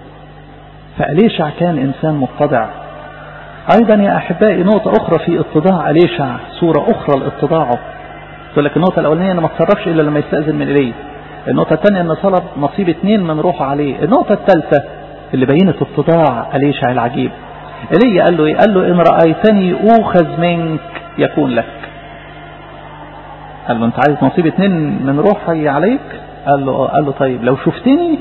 فأليشع كان انسان متضع ايضا يا احبائي نقطه اخرى في اتضاع أليشع صوره اخرى لاتضاعه يقول لك النقطه الاولانيه انه ما تصرفش الا لما يستاذن من اليه النقطه الثانيه انه طلب نصيب اثنين من روحه عليه النقطه الثالثه اللي بينت اتضاع أليشع العجيب ايليا قال له ايه قال له ان رأيتني اوخذ منك يكون لك قال له انت عايز نصيب اتنين من روحي عليك قال له قال له طيب لو شفتني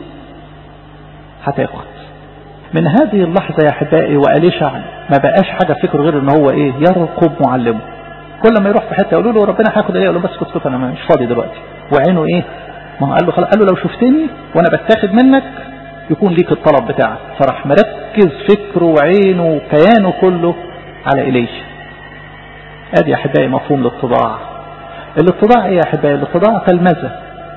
هتاخد من هذه اللحظة يا احبائي وأليشع ما بقاش حاجة فكره غير ان هو ايه يرقب معلمه كل ما يروح في حتة يقولوا له ربنا هياخد ايه يقول له بس اسكت اسكت انا مش فاضي دلوقتي وعينه ايه ما هو قال له خلاص قال له لو شفتني وانا بتاخد منك يكون ليك الطلب بتاعك فراح مركز فكره وعينه وكيانه كله على إليه ادي يا احبائي مفهوم الاتضاع الاتضاع ايه يا احبائي الاتضاع تلمذة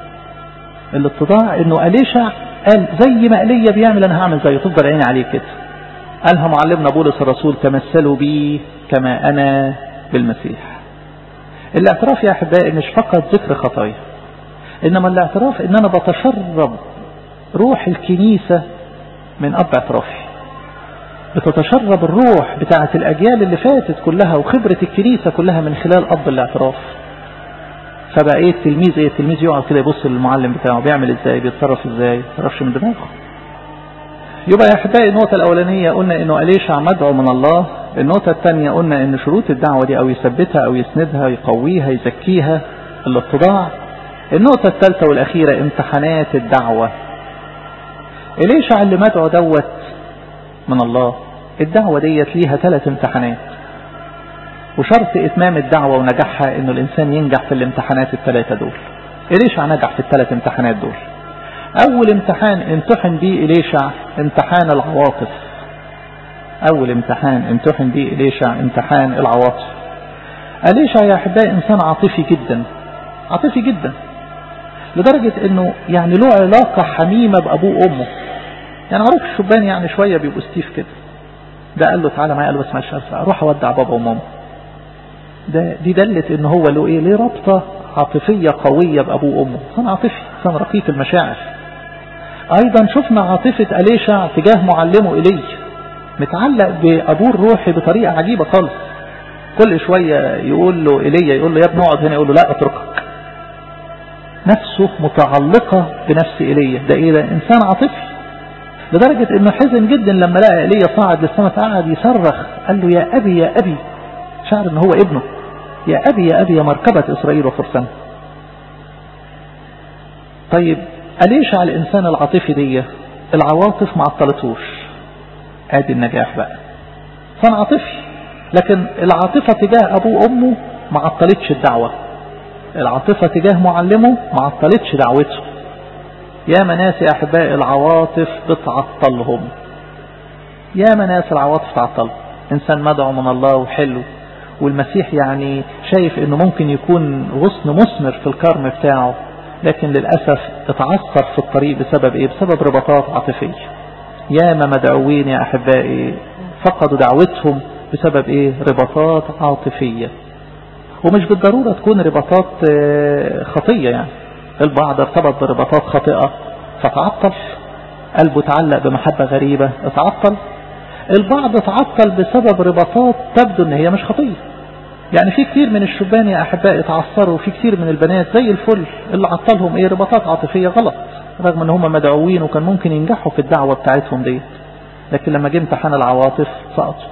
الاتضاع انه أليشع قال زي ما ايليا بيعمل انا هعمل زيه تفضل عيني عليه كده قالها معلمنا بولس الرسول تمثلوا بي كما انا بالمسيح الاعتراف يا احبائي مش فقط ذكر خطايا انما الاعتراف ان انا بتشرب روح الكنيسة من اب اعترافي بتتشرب الروح بتاعة الاجيال اللي فاتت كلها وخبرة الكنيسة كلها من خلال اب الاعتراف فبقى ايه التلميذ ايه التلميذ يقعد كده يبص للمعلم بتاعه بيعمل ازاي بيتصرف ازاي ما يتصرفش من دماغه يبقى يا احبائي النقطة الأولانية قلنا إنه أليشع مدعو من الله النقطة الثانية قلنا إن شروط الدعوة دي أو يثبتها أو يسندها يقويها يزكيها الاتضاع النقطة الثالثة والأخيرة امتحانات الدعوة إليشع اللي مدعو دوت من الله الدعوة ديت ليها ثلاث امتحانات وشرط إتمام الدعوة ونجاحها إنه الإنسان ينجح في الامتحانات الثلاثة دول إليشع نجح في الثلاث امتحانات دول أول امتحان امتحن به إليشع امتحان العواطف أول امتحان امتحن به إليشع امتحان العواطف أليشع يا أحبائي إنسان عاطفي جدا عاطفي جدا لدرجة إنه يعني له علاقة حميمة بأبوه وأمه يعني عارف الشبان يعني شوية بيبقوا ستيف كده ده قال له تعالى معايا قال له بس معلش اروح اودع بابا وماما ده دي دلت ان هو له ايه ليه رابطه عاطفيه قويه بابوه وامه انسان عاطفي انسان رقيق المشاعر ايضا شفنا عاطفه اليشع تجاه معلمه الي متعلق بابوه الروحي بطريقه عجيبه خالص كل شويه يقول له ايليا يقول له يا ابني اقعد هنا يقول له لا اتركك نفسه متعلقه بنفس ايليا ده ايه ده انسان عاطفي لدرجة انه حزن جدا لما لقى ايليا صعد للسماء قعد يصرخ قال له يا ابي يا ابي شعر ان هو ابنه يا ابي يا ابي يا مركبة اسرائيل وفرسان طيب أليش على الانسان العاطفي دي العواطف ما عطلتوش ادي النجاح بقى انسان عاطفي لكن العاطفة تجاه ابوه وامه ما عطلتش الدعوة العاطفة تجاه معلمه ما عطلتش دعوته يا مناس يا أحبائي العواطف بتعطلهم يا مناس العواطف تعطلهم إنسان مدعو من الله وحلو والمسيح يعني شايف انه ممكن يكون غصن مثمر في الكرم بتاعه لكن للأسف اتعثر في الطريق بسبب ايه بسبب رباطات عاطفية ياما مدعوين يا أحبائي فقدوا دعوتهم بسبب ايه رباطات عاطفية ومش بالضرورة تكون رباطات خطية يعني البعض ارتبط برباطات خاطئة فتعطل قلبه تعلق بمحبة غريبة اتعطل البعض اتعطل بسبب رباطات تبدو ان هي مش خطية يعني في كتير من الشبان يا احبائي اتعثروا وفي كتير من البنات زي الفل اللي عطلهم ايه رباطات عاطفية غلط رغم ان هم مدعوين وكان ممكن ينجحوا في الدعوة بتاعتهم دي لكن لما جه امتحان العواطف سقطوا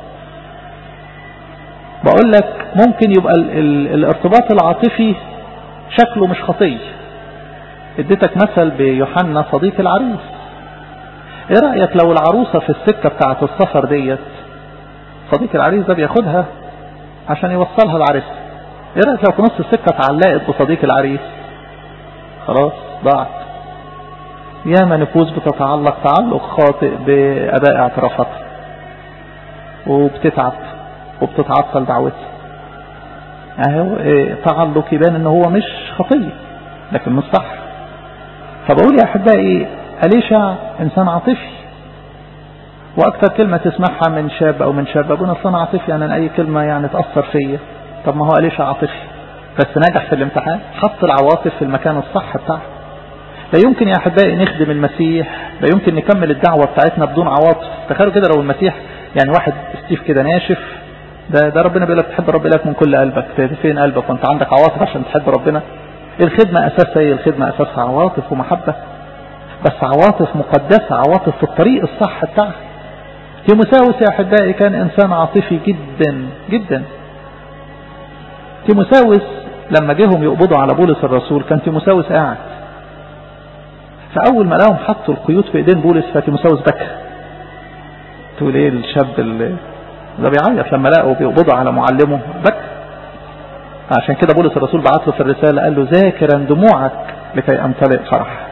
بقول لك ممكن يبقى ال ال الارتباط العاطفي شكله مش خطيه اديتك مثل بيوحنا صديق العريس ايه رأيك لو العروسة في السكة بتاعة السفر ديت صديق العريس ده بياخدها عشان يوصلها العريس ايه رأيك لو في نص السكة اتعلقت بصديق العريس خلاص ضاعت ياما نفوس بتتعلق تعلق خاطئ بأداء اعترافاتها وبتتعب وبتتعطل دعوتها اهو ايه تعلق يبان ان هو مش خطية لكن مش صح فبقول يا أحبائي أليشع إنسان عاطفي وأكثر كلمة تسمعها من شاب أو من شاب أبونا أصلا عاطفي يعني أي كلمة يعني تأثر فيا طب ما هو أليشع عاطفي بس نجح في الامتحان حط العواطف في المكان الصح بتاعه لا يمكن يا أحبائي نخدم المسيح لا يمكن نكمل الدعوة بتاعتنا بدون عواطف تخيلوا كده لو المسيح يعني واحد ستيف كده ناشف ده ده ربنا بيقول لك تحب رب إلهك من كل قلبك فين قلبك وانت عندك عواطف عشان تحب ربنا الخدمة أساسها ايه الخدمة أساسها عواطف ومحبة بس عواطف مقدسة عواطف في الطريق الصح بتاعها تيموساوس يا أحبائي كان إنسان عاطفي جدا جدا تيموساوس لما جيهم يقبضوا على بولس الرسول كان تيموساوس قاعد فأول ما لقاهم حطوا القيود في إيدين بولس فتيموساوس بكى تقول إيه الشاب اللي ده بيعيط لما لقوا بيقبضوا على معلمه بكى عشان كده بولس الرسول بعت له في الرسالة قال له ذاكرا دموعك لكي أمتلئ فرح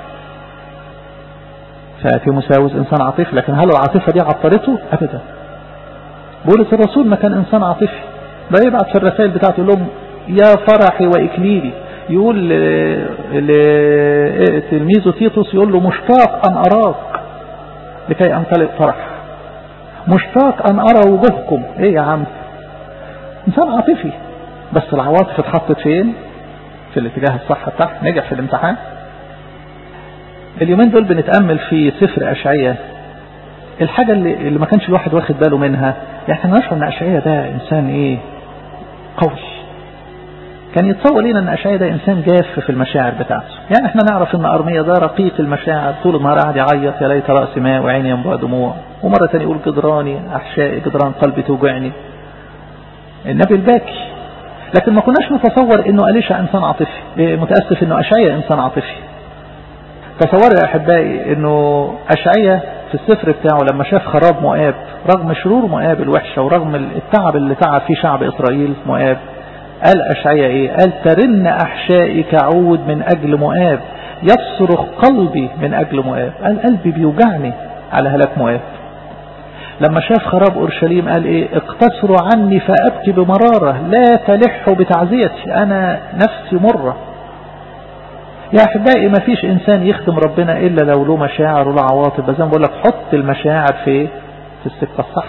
فتيموساوس إنسان عاطفي لكن هل العاطفة دي عطلته أبدا بولس الرسول ما كان إنسان عاطفي ده يبعت في الرسائل بتاعته يقول لهم يا فرحي وإكليلي يقول لتلميذه تيتوس يقول له مشتاق أن أراك لكي أمتلئ فرح مشتاق أن أرى وجوهكم إيه يا عم إنسان عاطفي بس العواطف اتحطت فين في الاتجاه الصح بتاعها نجح في الامتحان اليومين دول بنتأمل في سفر أشعية الحاجة اللي, اللي ما كانش الواحد واخد باله منها يعني نشعر ان أشعية ده إنسان إيه قوي كان يتصور لنا ان اشعيا ده انسان جاف في المشاعر بتاعته يعني احنا نعرف ان ارميا ده رقيق المشاعر طول النهار قاعد يعيط يا ليت راسي ماء وعيني ينبع دموع ومره ثانيه يقول جدراني احشائي جدران قلبي توجعني النبي الباكي لكن ما كناش نتصور انه اليشا انسان عاطفي متاسف انه اشعيا انسان عاطفي تصوروا يا احبائي انه اشعيا في السفر بتاعه لما شاف خراب مؤاب رغم شرور مؤاب الوحشه ورغم التعب اللي تعب فيه شعب اسرائيل مؤاب قال أشعيا إيه قال ترن أحشائي كعود من أجل مؤاب يصرخ قلبي من أجل مؤاب قال قلبي بيوجعني على هلاك مؤاب لما شاف خراب أورشليم قال إيه اقتصروا عني فأبكي بمرارة لا تلحوا بتعزيتي أنا نفسي مرة يا أحبائي ما فيش إنسان يخدم ربنا إلا لو له مشاعر وله عواطف بس زي ما بقول لك حط المشاعر في في السكة الصح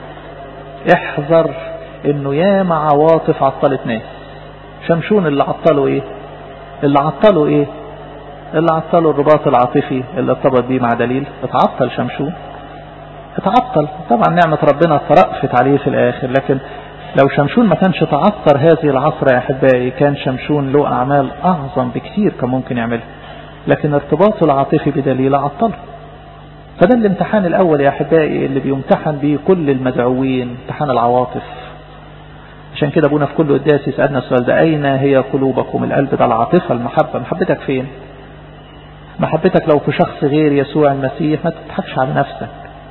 احذر انه ياما عواطف عطلت ناس شمشون اللي عطلوا ايه اللي عطلوا ايه اللي عطلوا الرباط العاطفي اللي ارتبط بيه مع دليل اتعطل شمشون اتعطل طبعا نعمة ربنا ترأفت عليه في الاخر لكن لو شمشون ما كانش تعثر هذه العصر يا احبائي كان شمشون له اعمال اعظم بكثير كان ممكن يعملها لكن ارتباطه العاطفي بدليل عطله فده الامتحان الاول يا احبائي اللي بيمتحن به كل المدعوين امتحان العواطف عشان كده ابونا في كل قداس يسألنا السؤال ده أين هي قلوبكم القلب ده العاطفة المحبة محبتك فين محبتك لو في شخص غير يسوع المسيح ما تضحكش على نفسك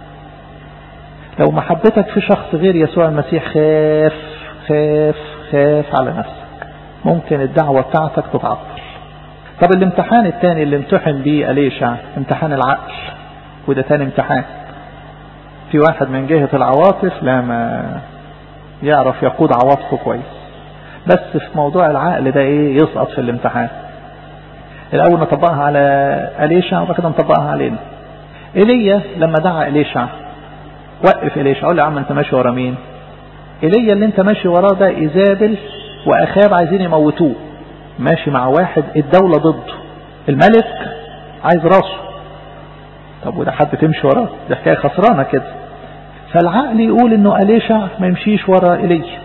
لو محبتك في شخص غير يسوع المسيح خاف خاف خاف على نفسك ممكن الدعوة بتاعتك تتعطل طب الامتحان الثاني اللي امتحن بيه أليشع امتحان العقل وده تاني امتحان في واحد من جهة العواطف لا ما يعرف يقود عواطفه كويس بس في موضوع العقل ده ايه يسقط في الامتحان الاول نطبقها على اليشع وبعد كده نطبقها علينا ايليا لما دعا اليشع وقف اليشع قول له يا عم انت ماشي ورا مين ايليا اللي انت ماشي وراه ده ايزابل واخاب عايزين يموتوه ماشي مع واحد الدولة ضده الملك عايز راسه طب وده حد تمشي وراه ده حكايه خسرانه كده فالعقل يقول انه أليشع ما يمشيش ورا إلي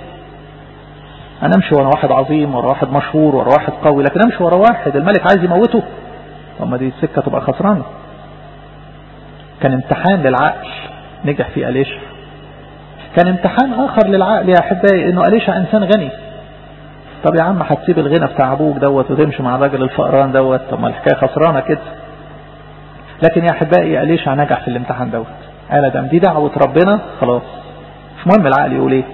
انا امشي ورا واحد عظيم ورا واحد مشهور ورا واحد قوي لكن امشي ورا واحد الملك عايز يموته طب ما دي السكة تبقى خسرانة كان امتحان للعقل نجح فيه أليشع كان امتحان اخر للعقل يا احبائي انه أليشع انسان غني طب يا عم هتسيب الغنى بتاع ابوك دوت وتمشي مع الراجل الفقران دوت طب ما الحكايه خسرانه كده لكن يا احبائي أليشع نجح في الامتحان دوت قال دام دي دعوة ربنا خلاص مش مهم العقل يقول ايه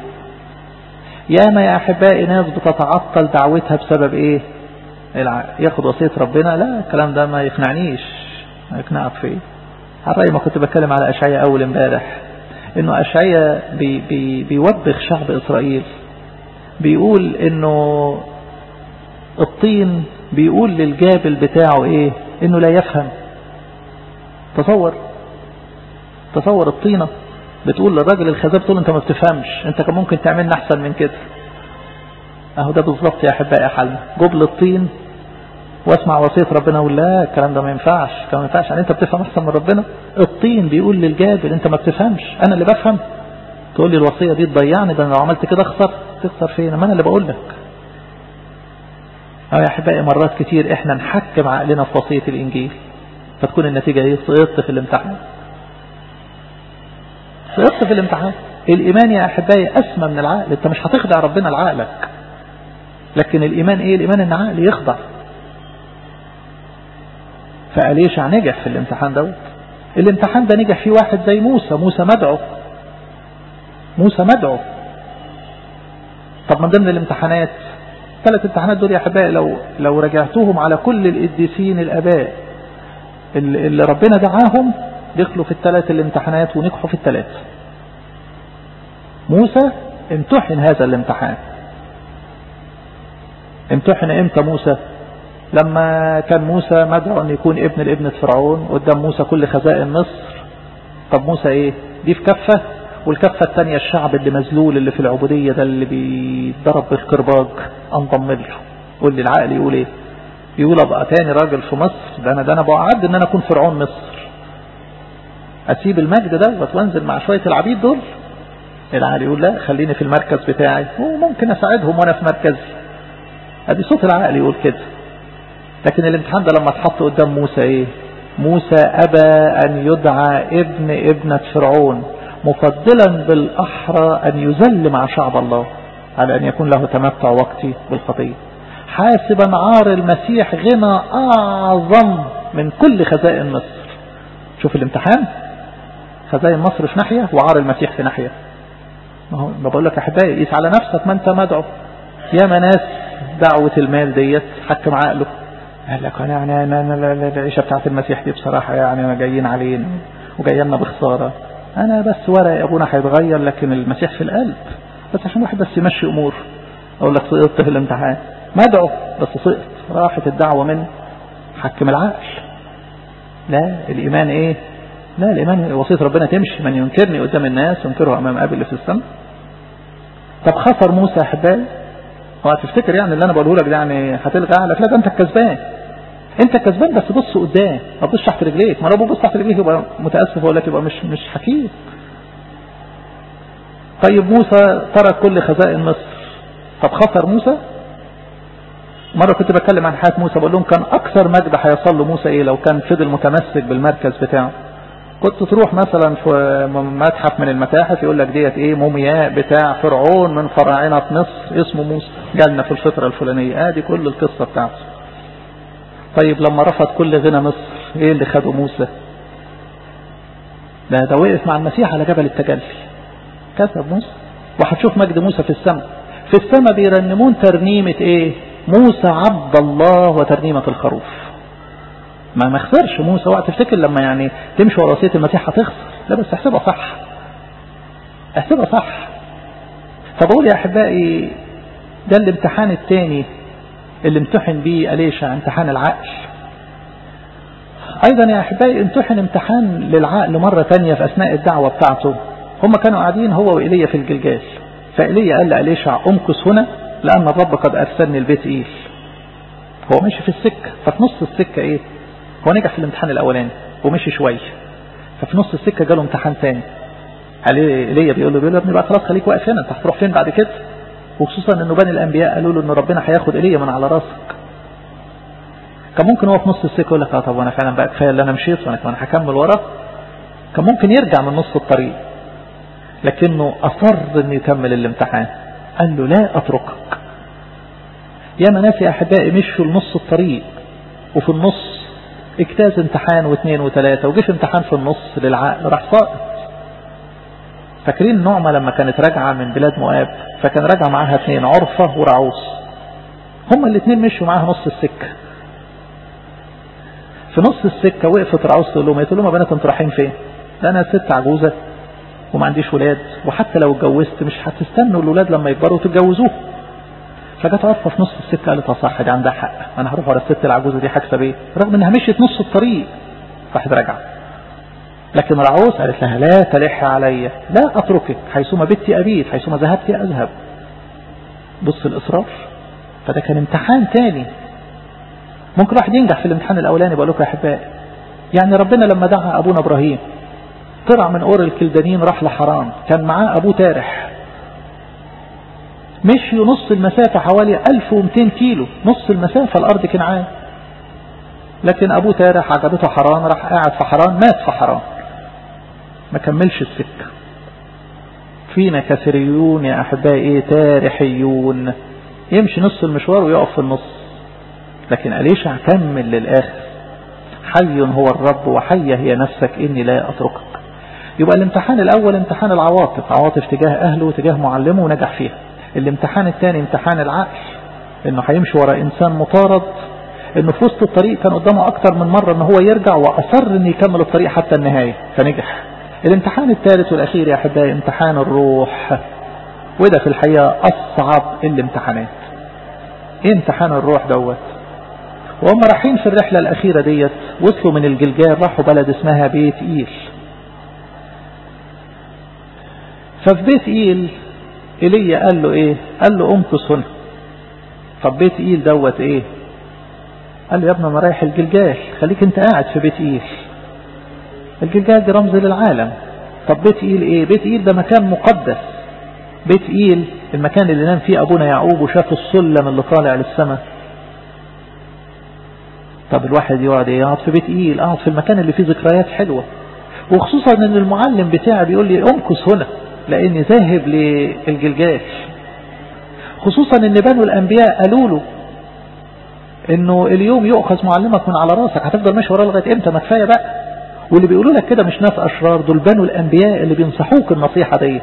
ياما يا احبائي ناس بتتعطل دعوتها بسبب ايه العقل ياخد وصية ربنا لا الكلام ده ما يقنعنيش ما يقنعك في ايه على رأي ما كنت بتكلم على اشعياء اول امبارح انه اشعياء بي بي بيوبخ شعب اسرائيل بيقول انه الطين بيقول للجابل بتاعه ايه انه لا يفهم تصور تصور الطينة بتقول للراجل الخزاب تقول انت ما بتفهمش انت كان ممكن تعملنا احسن من كده اهو ده بالظبط يا احبائي حالنا جبل الطين واسمع وصية ربنا اقول لا الكلام ده ما ينفعش كان ما ينفعش يعني انت بتفهم احسن من ربنا الطين بيقول للجابل انت ما بتفهمش انا اللي بفهم تقول لي الوصية دي تضيعني ده انا لو عملت كده اخسر تخسر فين ما انا اللي بقول لك اه يا احبائي مرات كتير احنا نحكم عقلنا في وصية الانجيل فتكون النتيجة ايه سقطت في الامتحان سقطت في الامتحان الايمان يا احبائي اسمى من العقل انت مش هتخدع ربنا لعقلك لكن الايمان ايه الايمان ان عقلي يخضع فأليشع نجح في الامتحان دوت الامتحان ده نجح فيه واحد زي موسى موسى مدعو موسى مدعو طب من ضمن الامتحانات ثلاث امتحانات دول يا احبائي لو لو رجعتوهم على كل القديسين الاباء اللي, اللي ربنا دعاهم دخلوا في الثلاث الامتحانات ونجحوا في الثلاث موسى امتحن هذا الامتحان امتحن امتى موسى لما كان موسى مدعو ان يكون ابن لابنة فرعون قدام موسى كل خزائن مصر طب موسى ايه دي في كفة والكفة الثانية الشعب اللي مذلول اللي في العبودية ده اللي بيضرب بالكرباج انضم له قول لي العقل يقول ايه يقول ابقى تاني راجل في مصر ده انا ده انا بعد ان انا اكون فرعون مصر اسيب المجد دوت وانزل مع شوية العبيد دول العقل يقول لا خليني في المركز بتاعي وممكن اساعدهم وانا في مركزي ادي صوت العقل يقول كده لكن الامتحان ده لما اتحط قدام موسى ايه موسى ابى ان يدعى ابن ابنة فرعون مفضلا بالاحرى ان يذل مع شعب الله على ان يكون له تمتع وقتي بالخطية حاسبا عار المسيح غنى اعظم من كل خزائن مصر شوف الامتحان خزائن مصر في ناحية وعار المسيح في ناحية ما هو ما بقول لك احبائي قيس على نفسك ما انت مدعو يا ناس دعوة المال ديت حكم عقله قال لك انا يعني انا, أنا العيشه بتاعت المسيح دي بصراحه يعني انا جايين علينا وجاي لنا بخساره انا بس ورق ابونا هيتغير لكن المسيح في القلب بس عشان واحد بس يمشي امور اقول لك سقطت في الامتحان مدعو بس سقط راحت الدعوه من حكم العقل لا الايمان ايه لا الايمان وصيه ربنا تمشي من ينكرني قدام الناس ينكره امام ابي اللي في السماء طب خسر موسى احبائي هو هتفتكر يعني اللي انا بقوله لك ده يعني هتلغى عقلك لا ده انت الكسبان انت كسبان بس بص قدام ما تبصش تحت رجليك ما لو بص تحت رجليك يبقى متاسف اقول لك يبقى مش مش حكيم طيب موسى ترك كل خزائن مصر طب خسر موسى مرة كنت بتكلم عن حياة موسى بقول لهم كان أكثر مجد هيصل له موسى إيه لو كان فضل متمسك بالمركز بتاعه كنت تروح مثلا في متحف من المتاحف يقول لك ديت ايه مومياء بتاع فرعون من فراعنة مصر اسمه موسى جالنا في الفترة الفلانية ادي كل القصة بتاعته طيب لما رفض كل غنى مصر ايه اللي خده موسى ده ده وقف مع المسيح على جبل التجلي كسب موسى وهتشوف مجد موسى في السماء في السماء بيرنمون ترنيمة ايه موسى عبد الله وترنيمة الخروف ما ما خسرش موسى وقت تفتكر لما يعني تمشي ورا وصيه المسيح هتخسر لا بس احسبها صح احسبها صح فبقول يا احبائي ده الامتحان الثاني اللي امتحن بيه أليشع امتحان العقل ايضا يا احبائي امتحن امتحان للعقل مرة تانية في اثناء الدعوة بتاعته هم كانوا قاعدين هو وإيليا في الجلجال فإيليا قال لأليشع امكث هنا لأن الرب قد أرسلني البيت إيل هو ماشي في السكة ففي نص السكة إيه هو نجح في الامتحان الأولاني ومشي شوية ففي نص السكة جاله امتحان تاني عليه إيليا بيقول له بيقول له يا ابني بقى خلاص خليك واقف هنا انت هتروح فين بعد كده وخصوصا ان بني الانبياء قالوا له ان ربنا هياخد ايليا من على راسك كان ممكن هو في نص السكه يقول لك اه طب انا فعلا بقى كفايه اللي انا مشيت وانا كمان هكمل ورا كان ممكن يرجع من نص الطريق لكنه اصر انه يكمل الامتحان قال له لا اتركك يا ناس يا احبائي مشوا لنص الطريق وفي النص اجتاز امتحان واثنين وثلاثة وجه امتحان في النص للعقل راح ساقط فاكرين نعمة لما كانت راجعة من بلاد مؤاب فكان راجع معاها اثنين عرفة ورعوس هما الاثنين مشوا معاها نص السكة في نص السكة وقفت رعوس تقول لهم تقول لهم يا بنات انتوا رايحين فين؟ ده انا ست عجوزة وما عنديش ولاد وحتى لو اتجوزت مش هتستنوا الولاد لما يكبروا تتجوزوه فجت عرفة في نص السكة قالت صح دي عندها حق انا هروح ورا الست العجوزة دي هكسب ايه رغم انها مشيت نص الطريق راحت راجعة لكن رعوس قالت لها لا تلح علي لا اتركك حيثما بت ابيت حيثما ذهبت اذهب بص الاصرار فده كان امتحان تاني ممكن واحد ينجح في الامتحان الاولاني بقول لكم يا احبائي يعني ربنا لما دعا ابونا ابراهيم طلع من اور الكلدانيين راح لحران كان معاه ابوه تارح مشيوا نص المسافة حوالي 1200 كيلو نص المسافة الأرض كنعان لكن أبوه تارح عجبته حران راح قاعد في حران مات في حران ما كملش السكة فينا كثيريون يا أحبائي إيه تارحيون يمشي نص المشوار ويقف في النص لكن أليشع كمل للآخر حي هو الرب وحية هي نفسك إني لا أتركك يبقى الامتحان الأول امتحان العواطف عواطف تجاه أهله وتجاه معلمه ونجح فيها الامتحان الثاني امتحان العقل انه هيمشي ورا انسان مطارد انه في وسط الطريق كان قدامه اكتر من مرة ان هو يرجع واصر ان يكمل الطريق حتى النهاية فنجح الامتحان الثالث والاخير يا احبائي امتحان الروح وده في الحقيقة اصعب الامتحانات ايه امتحان الروح دوت وهم رايحين في الرحلة الاخيرة ديت وصلوا من الجلجال راحوا بلد اسمها بيت ايل ففي بيت ايل ايليا قال له ايه قال له امكث هنا طب بيت ايل دوت ايه قال له يا ابني انا رايح الجلجال خليك انت قاعد في بيت ايل الجلجال دي رمز للعالم طب بيت ايل ايه بيت ايل ده مكان مقدس بيت ايل المكان اللي نام فيه أبونا يعقوب وشاف السلم اللي طالع للسماء طب الواحد يقعد ايه يقعد في بيت ايل اقعد في المكان اللي فيه ذكريات حلوة وخصوصا ان المعلم بتاعي بيقول لي امكث هنا لاني ذاهب للجلجال خصوصا ان بنو الانبياء قالوا له انه اليوم يؤخذ معلمك من على راسك هتفضل ماشي وراه لغايه امتى ما كفايه بقى واللي بيقولوا لك كده مش ناس اشرار دول بنو الانبياء اللي بينصحوك النصيحه ديت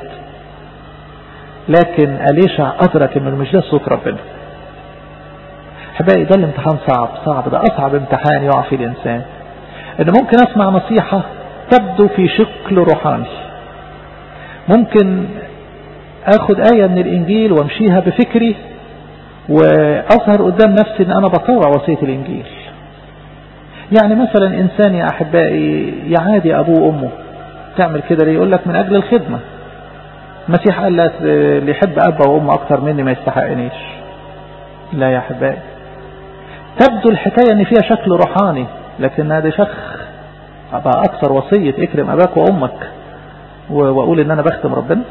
لكن أليشع أدرك إنه مش ده صوت ربنا أحبائي ده الامتحان صعب صعب ده أصعب امتحان يقع فيه الإنسان إن ممكن أسمع نصيحة تبدو في شكل روحاني ممكن أخد آية من الإنجيل وامشيها بفكري وأظهر قدام نفسي إن أنا بطوع وصية الإنجيل يعني مثلا إنسان يا أحبائي يعادي أبوه وأمه تعمل كده ليه يقول لك من أجل الخدمة المسيح قال لا اللي يحب أبا وأم أكتر مني ما يستحقنيش لا يا أحبائي تبدو الحكاية ان فيها شكل روحاني لكن هذا شخ بقى أكثر وصية اكرم أباك وأمك وأقول إن أنا بختم ربنا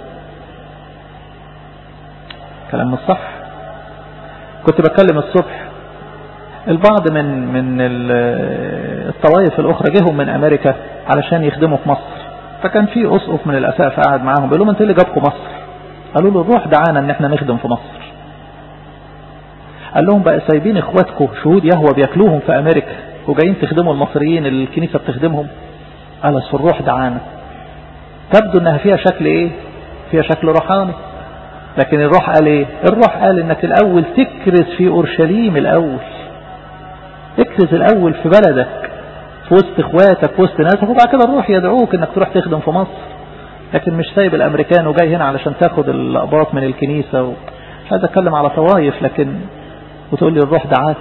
كلام مش صح كنت بتكلم الصبح البعض من من الطوائف الأخرى جيهم من أمريكا علشان يخدموا في مصر فكان في أسقف من الأسقف قاعد معاهم بيقول لهم أنت اللي جابكم مصر قالوا له الروح دعانا إن احنا نخدم في مصر قال لهم بقى سايبين اخواتكم شهود يهوى بياكلوهم في امريكا وجايين تخدموا المصريين اللي الكنيسة بتخدمهم قال اصل الروح دعانا تبدو انها فيها شكل ايه فيها شكل روحاني لكن الروح قال ايه الروح قال انك الاول تكرز في اورشليم الاول اكرز الاول في بلدك في وسط اخواتك في وسط ناسك وبعد كده الروح يدعوك انك تروح تخدم في مصر لكن مش سايب الامريكان وجاي هنا علشان تاخد الاقباط من الكنيسة و... مش عايز اتكلم على طوائف لكن وتقول لي الروح دعاك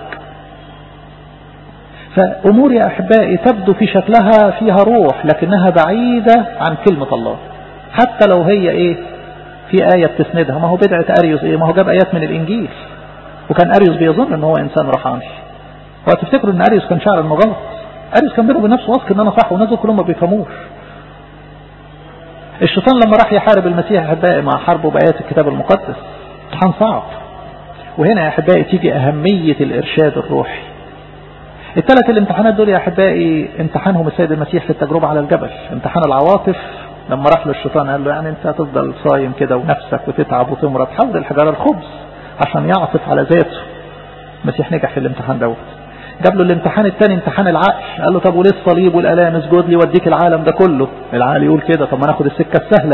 فأمور يا أحبائي تبدو في شكلها فيها روح لكنها بعيدة عن كلمة الله حتى لو هي إيه في آية بتسندها ما هو بدعة أريوس إيه ما هو جاب آيات من الإنجيل وكان أريوس بيظن إن هو إنسان روحاني هو تفتكروا إن أريوس كان شعر إنه غلط أريوس كان بينه وبين نفسه واثق إن أنا صح والناس كلهم ما بيفهموش الشيطان لما راح يحارب المسيح أحبائي مع حربه بآيات الكتاب المقدس امتحان صعب وهنا يا أحبائي تيجي أهمية الإرشاد الروحي الثلاث الامتحانات دول يا أحبائي امتحانهم السيد المسيح في التجربة على الجبل امتحان العواطف لما راح للشيطان قال له يعني انت هتفضل صايم كده ونفسك وتتعب وتمرض حول الحجارة الخبز عشان يعطف على ذاته المسيح نجح في الامتحان دوت جاب له الامتحان الثاني امتحان العقل قال له طب وليه الصليب والالام اسجد لي وديك العالم ده كله العقل يقول كده طب ما ناخد السكه السهله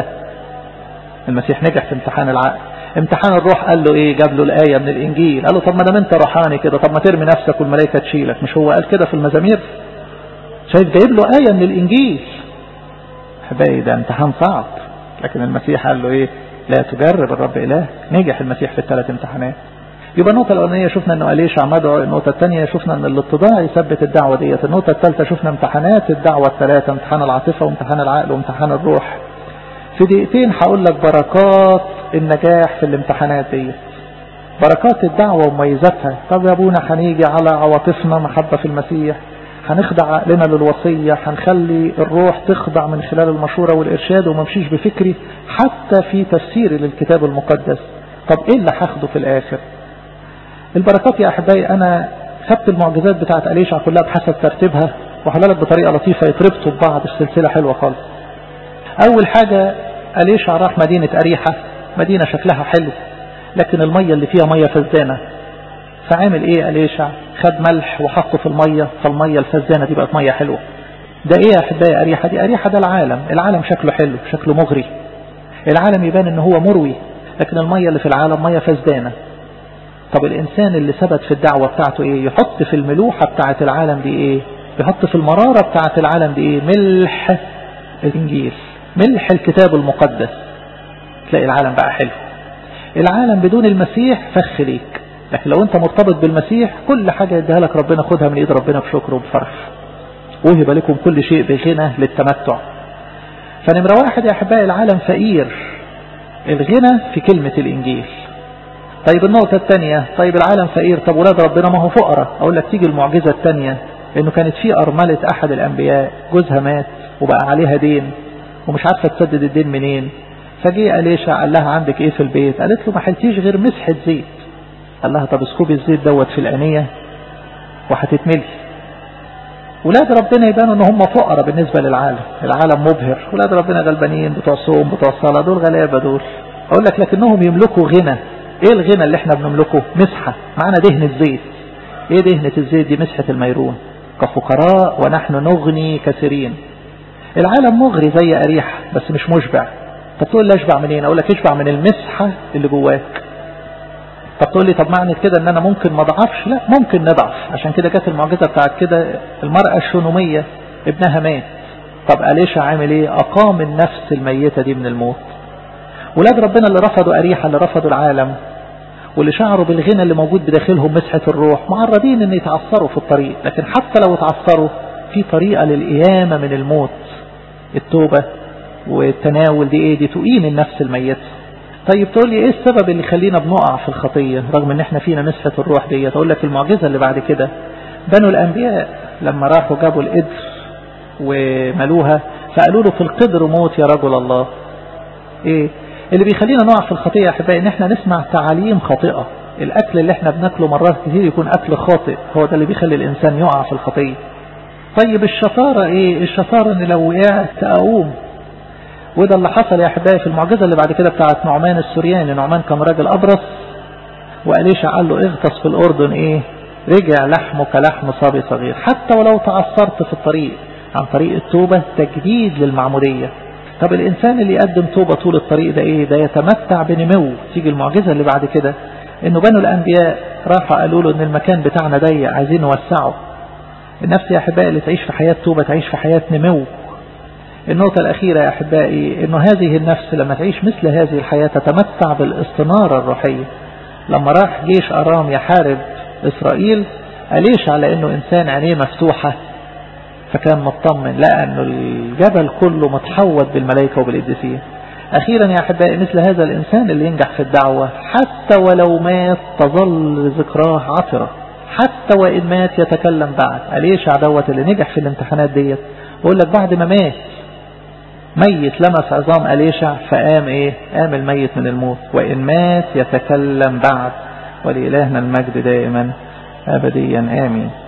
المسيح نجح في امتحان العقل امتحان الروح قال له ايه جاب له الآية من الإنجيل قال له طب ما دام انت روحاني كده طب ما ترمي نفسك والملائكة تشيلك مش هو قال كده في المزامير شايف جايب له آية من الإنجيل احبائي ده امتحان صعب لكن المسيح قال له ايه لا تجرب الرب إله نجح المسيح في الثلاث امتحانات يبقى النقطة الأولانية شفنا أنه أليشع مدعو النقطة الثانية شفنا أن الاتضاع يثبت الدعوة ديت النقطة الثالثة شفنا امتحانات الدعوة الثلاثة امتحان العاطفة وامتحان العقل وامتحان الروح في دقيقتين هقول لك بركات النجاح في الامتحانات دي بركات الدعوة ومميزاتها طب يا ابونا هنيجي على عواطفنا محبة في المسيح هنخضع عقلنا للوصية هنخلي الروح تخضع من خلال المشورة والإرشاد وما مشيش بفكري حتى في تفسيري للكتاب المقدس طب ايه اللي هاخده في الآخر البركات يا أحبائي أنا خدت المعجزات بتاعت أليشع كلها بحسب ترتيبها وحلالك بطريقة لطيفة يتربطوا ببعض السلسلة حلوة خالص أول حاجة أليشع راح مدينة أريحة مدينة شكلها حلو لكن المية اللي فيها مية فزانة فعمل ايه أليشع خد ملح وحطه في المية فالمية الفزانة دي بقت مية حلوة ده ايه يا أحبائي أريحة دي أريحة ده العالم العالم شكله حلو شكله مغري العالم يبان ان هو مروي لكن المية اللي في العالم مية فزانة طب الإنسان اللي ثبت في الدعوة بتاعته ايه يحط في الملوحة بتاعت العالم دي ايه يحط في المرارة بتاعت العالم دي ايه ملح الإنجيل ملح الكتاب المقدس تلاقي العالم بقى حلو العالم بدون المسيح فخ ليك لكن لو انت مرتبط بالمسيح كل حاجة يديها لك ربنا خدها من ايد ربنا بشكر وبفرح وهب لكم كل شيء بغنى للتمتع فنمرة واحد يا أحبائي العالم فقير الغنى في كلمة الإنجيل طيب النقطة الثانية طيب العالم فقير طب ولاد ربنا ما هو فقراء أقول لك تيجي المعجزة الثانية إنه كانت في أرملة أحد الأنبياء جوزها مات وبقى عليها دين ومش عارفة تسدد الدين منين فجي أليشع قال لها عندك ايه في البيت قالت له ما حلتيش غير مسحة زيت قال لها طب اسكبي الزيت دوت في الآنية وهتتملي ولاد ربنا يبانوا ان هم فقراء بالنسبة للعالم العالم مبهر ولاد ربنا غلبانين بتوع صوم بتوع صلاة دول غلابة دول اقول لك لكنهم يملكوا غنى ايه الغنى اللي احنا بنملكه مسحة معانا دهنة زيت ايه دهنة الزيت دي مسحة الميرون كفقراء ونحن نغني كثيرين العالم مغري زي أريح بس مش مشبع طب تقول لي اشبع منين اقول لك اشبع من المسحة اللي جواك طب تقول لي طب معنى كده ان انا ممكن ما اضعفش لا ممكن نضعف عشان كده جت المعجزة بتاعت كده المرأة الشونومية ابنها مات طب أليشا عامل ايه اقام النفس الميتة دي من الموت ولاد ربنا اللي رفضوا أريحة اللي رفضوا العالم واللي شعروا بالغنى اللي موجود بداخلهم مسحة الروح معرضين ان يتعثروا في الطريق لكن حتى لو اتعثروا في طريقة للقيامة من الموت التوبة والتناول دي ايه دي تقيم النفس الميتة طيب تقول لي ايه السبب اللي يخلينا بنقع في الخطية رغم ان احنا فينا مسحة الروح دي تقول لك المعجزة اللي بعد كده بنو الانبياء لما راحوا جابوا القدر وملوها فقالوا له في القدر موت يا رجل الله ايه اللي بيخلينا نقع في الخطية يا احبائي ان احنا نسمع تعاليم خاطئة الاكل اللي احنا بناكله مرات كتير يكون اكل خاطئ هو ده اللي بيخلي الانسان يقع في الخطية طيب الشطارة ايه الشطارة ان لو وقعت اقوم وده اللي حصل يا احبائي في المعجزة اللي بعد كده بتاعت نعمان السورياني نعمان كان راجل ابرص وأليشع قال له اغطس في الاردن ايه رجع لحمه كلحم صبي صغير حتى ولو تعثرت في الطريق عن طريق التوبة تجديد للمعمودية طب الإنسان اللي يقدم توبة طول الطريق ده إيه ده يتمتع بنمو تيجي المعجزة اللي بعد كده إنه بنو الأنبياء راحوا قالوا له إن المكان بتاعنا ضيق عايزين نوسعه النفس يا أحبائي اللي تعيش في حياة توبة تعيش في حياة نمو النقطة الأخيرة يا أحبائي إنه هذه النفس لما تعيش مثل هذه الحياة تتمتع بالاستنارة الروحية لما راح جيش أرام يحارب إسرائيل قاليش على إنه إنسان عينيه مفتوحة فكان مطمن لقى انه الجبل كله متحوط بالملائكة وبالقديسين اخيرا يا احبائي مثل هذا الانسان اللي ينجح في الدعوة حتى ولو مات تظل ذكراه عطرة حتى وان مات يتكلم بعد أليشع دوت اللي نجح في الامتحانات ديت بقول لك بعد ما مات ميت لمس عظام أليشع فقام ايه قام الميت من الموت وان مات يتكلم بعد ولإلهنا المجد دائما ابديا امين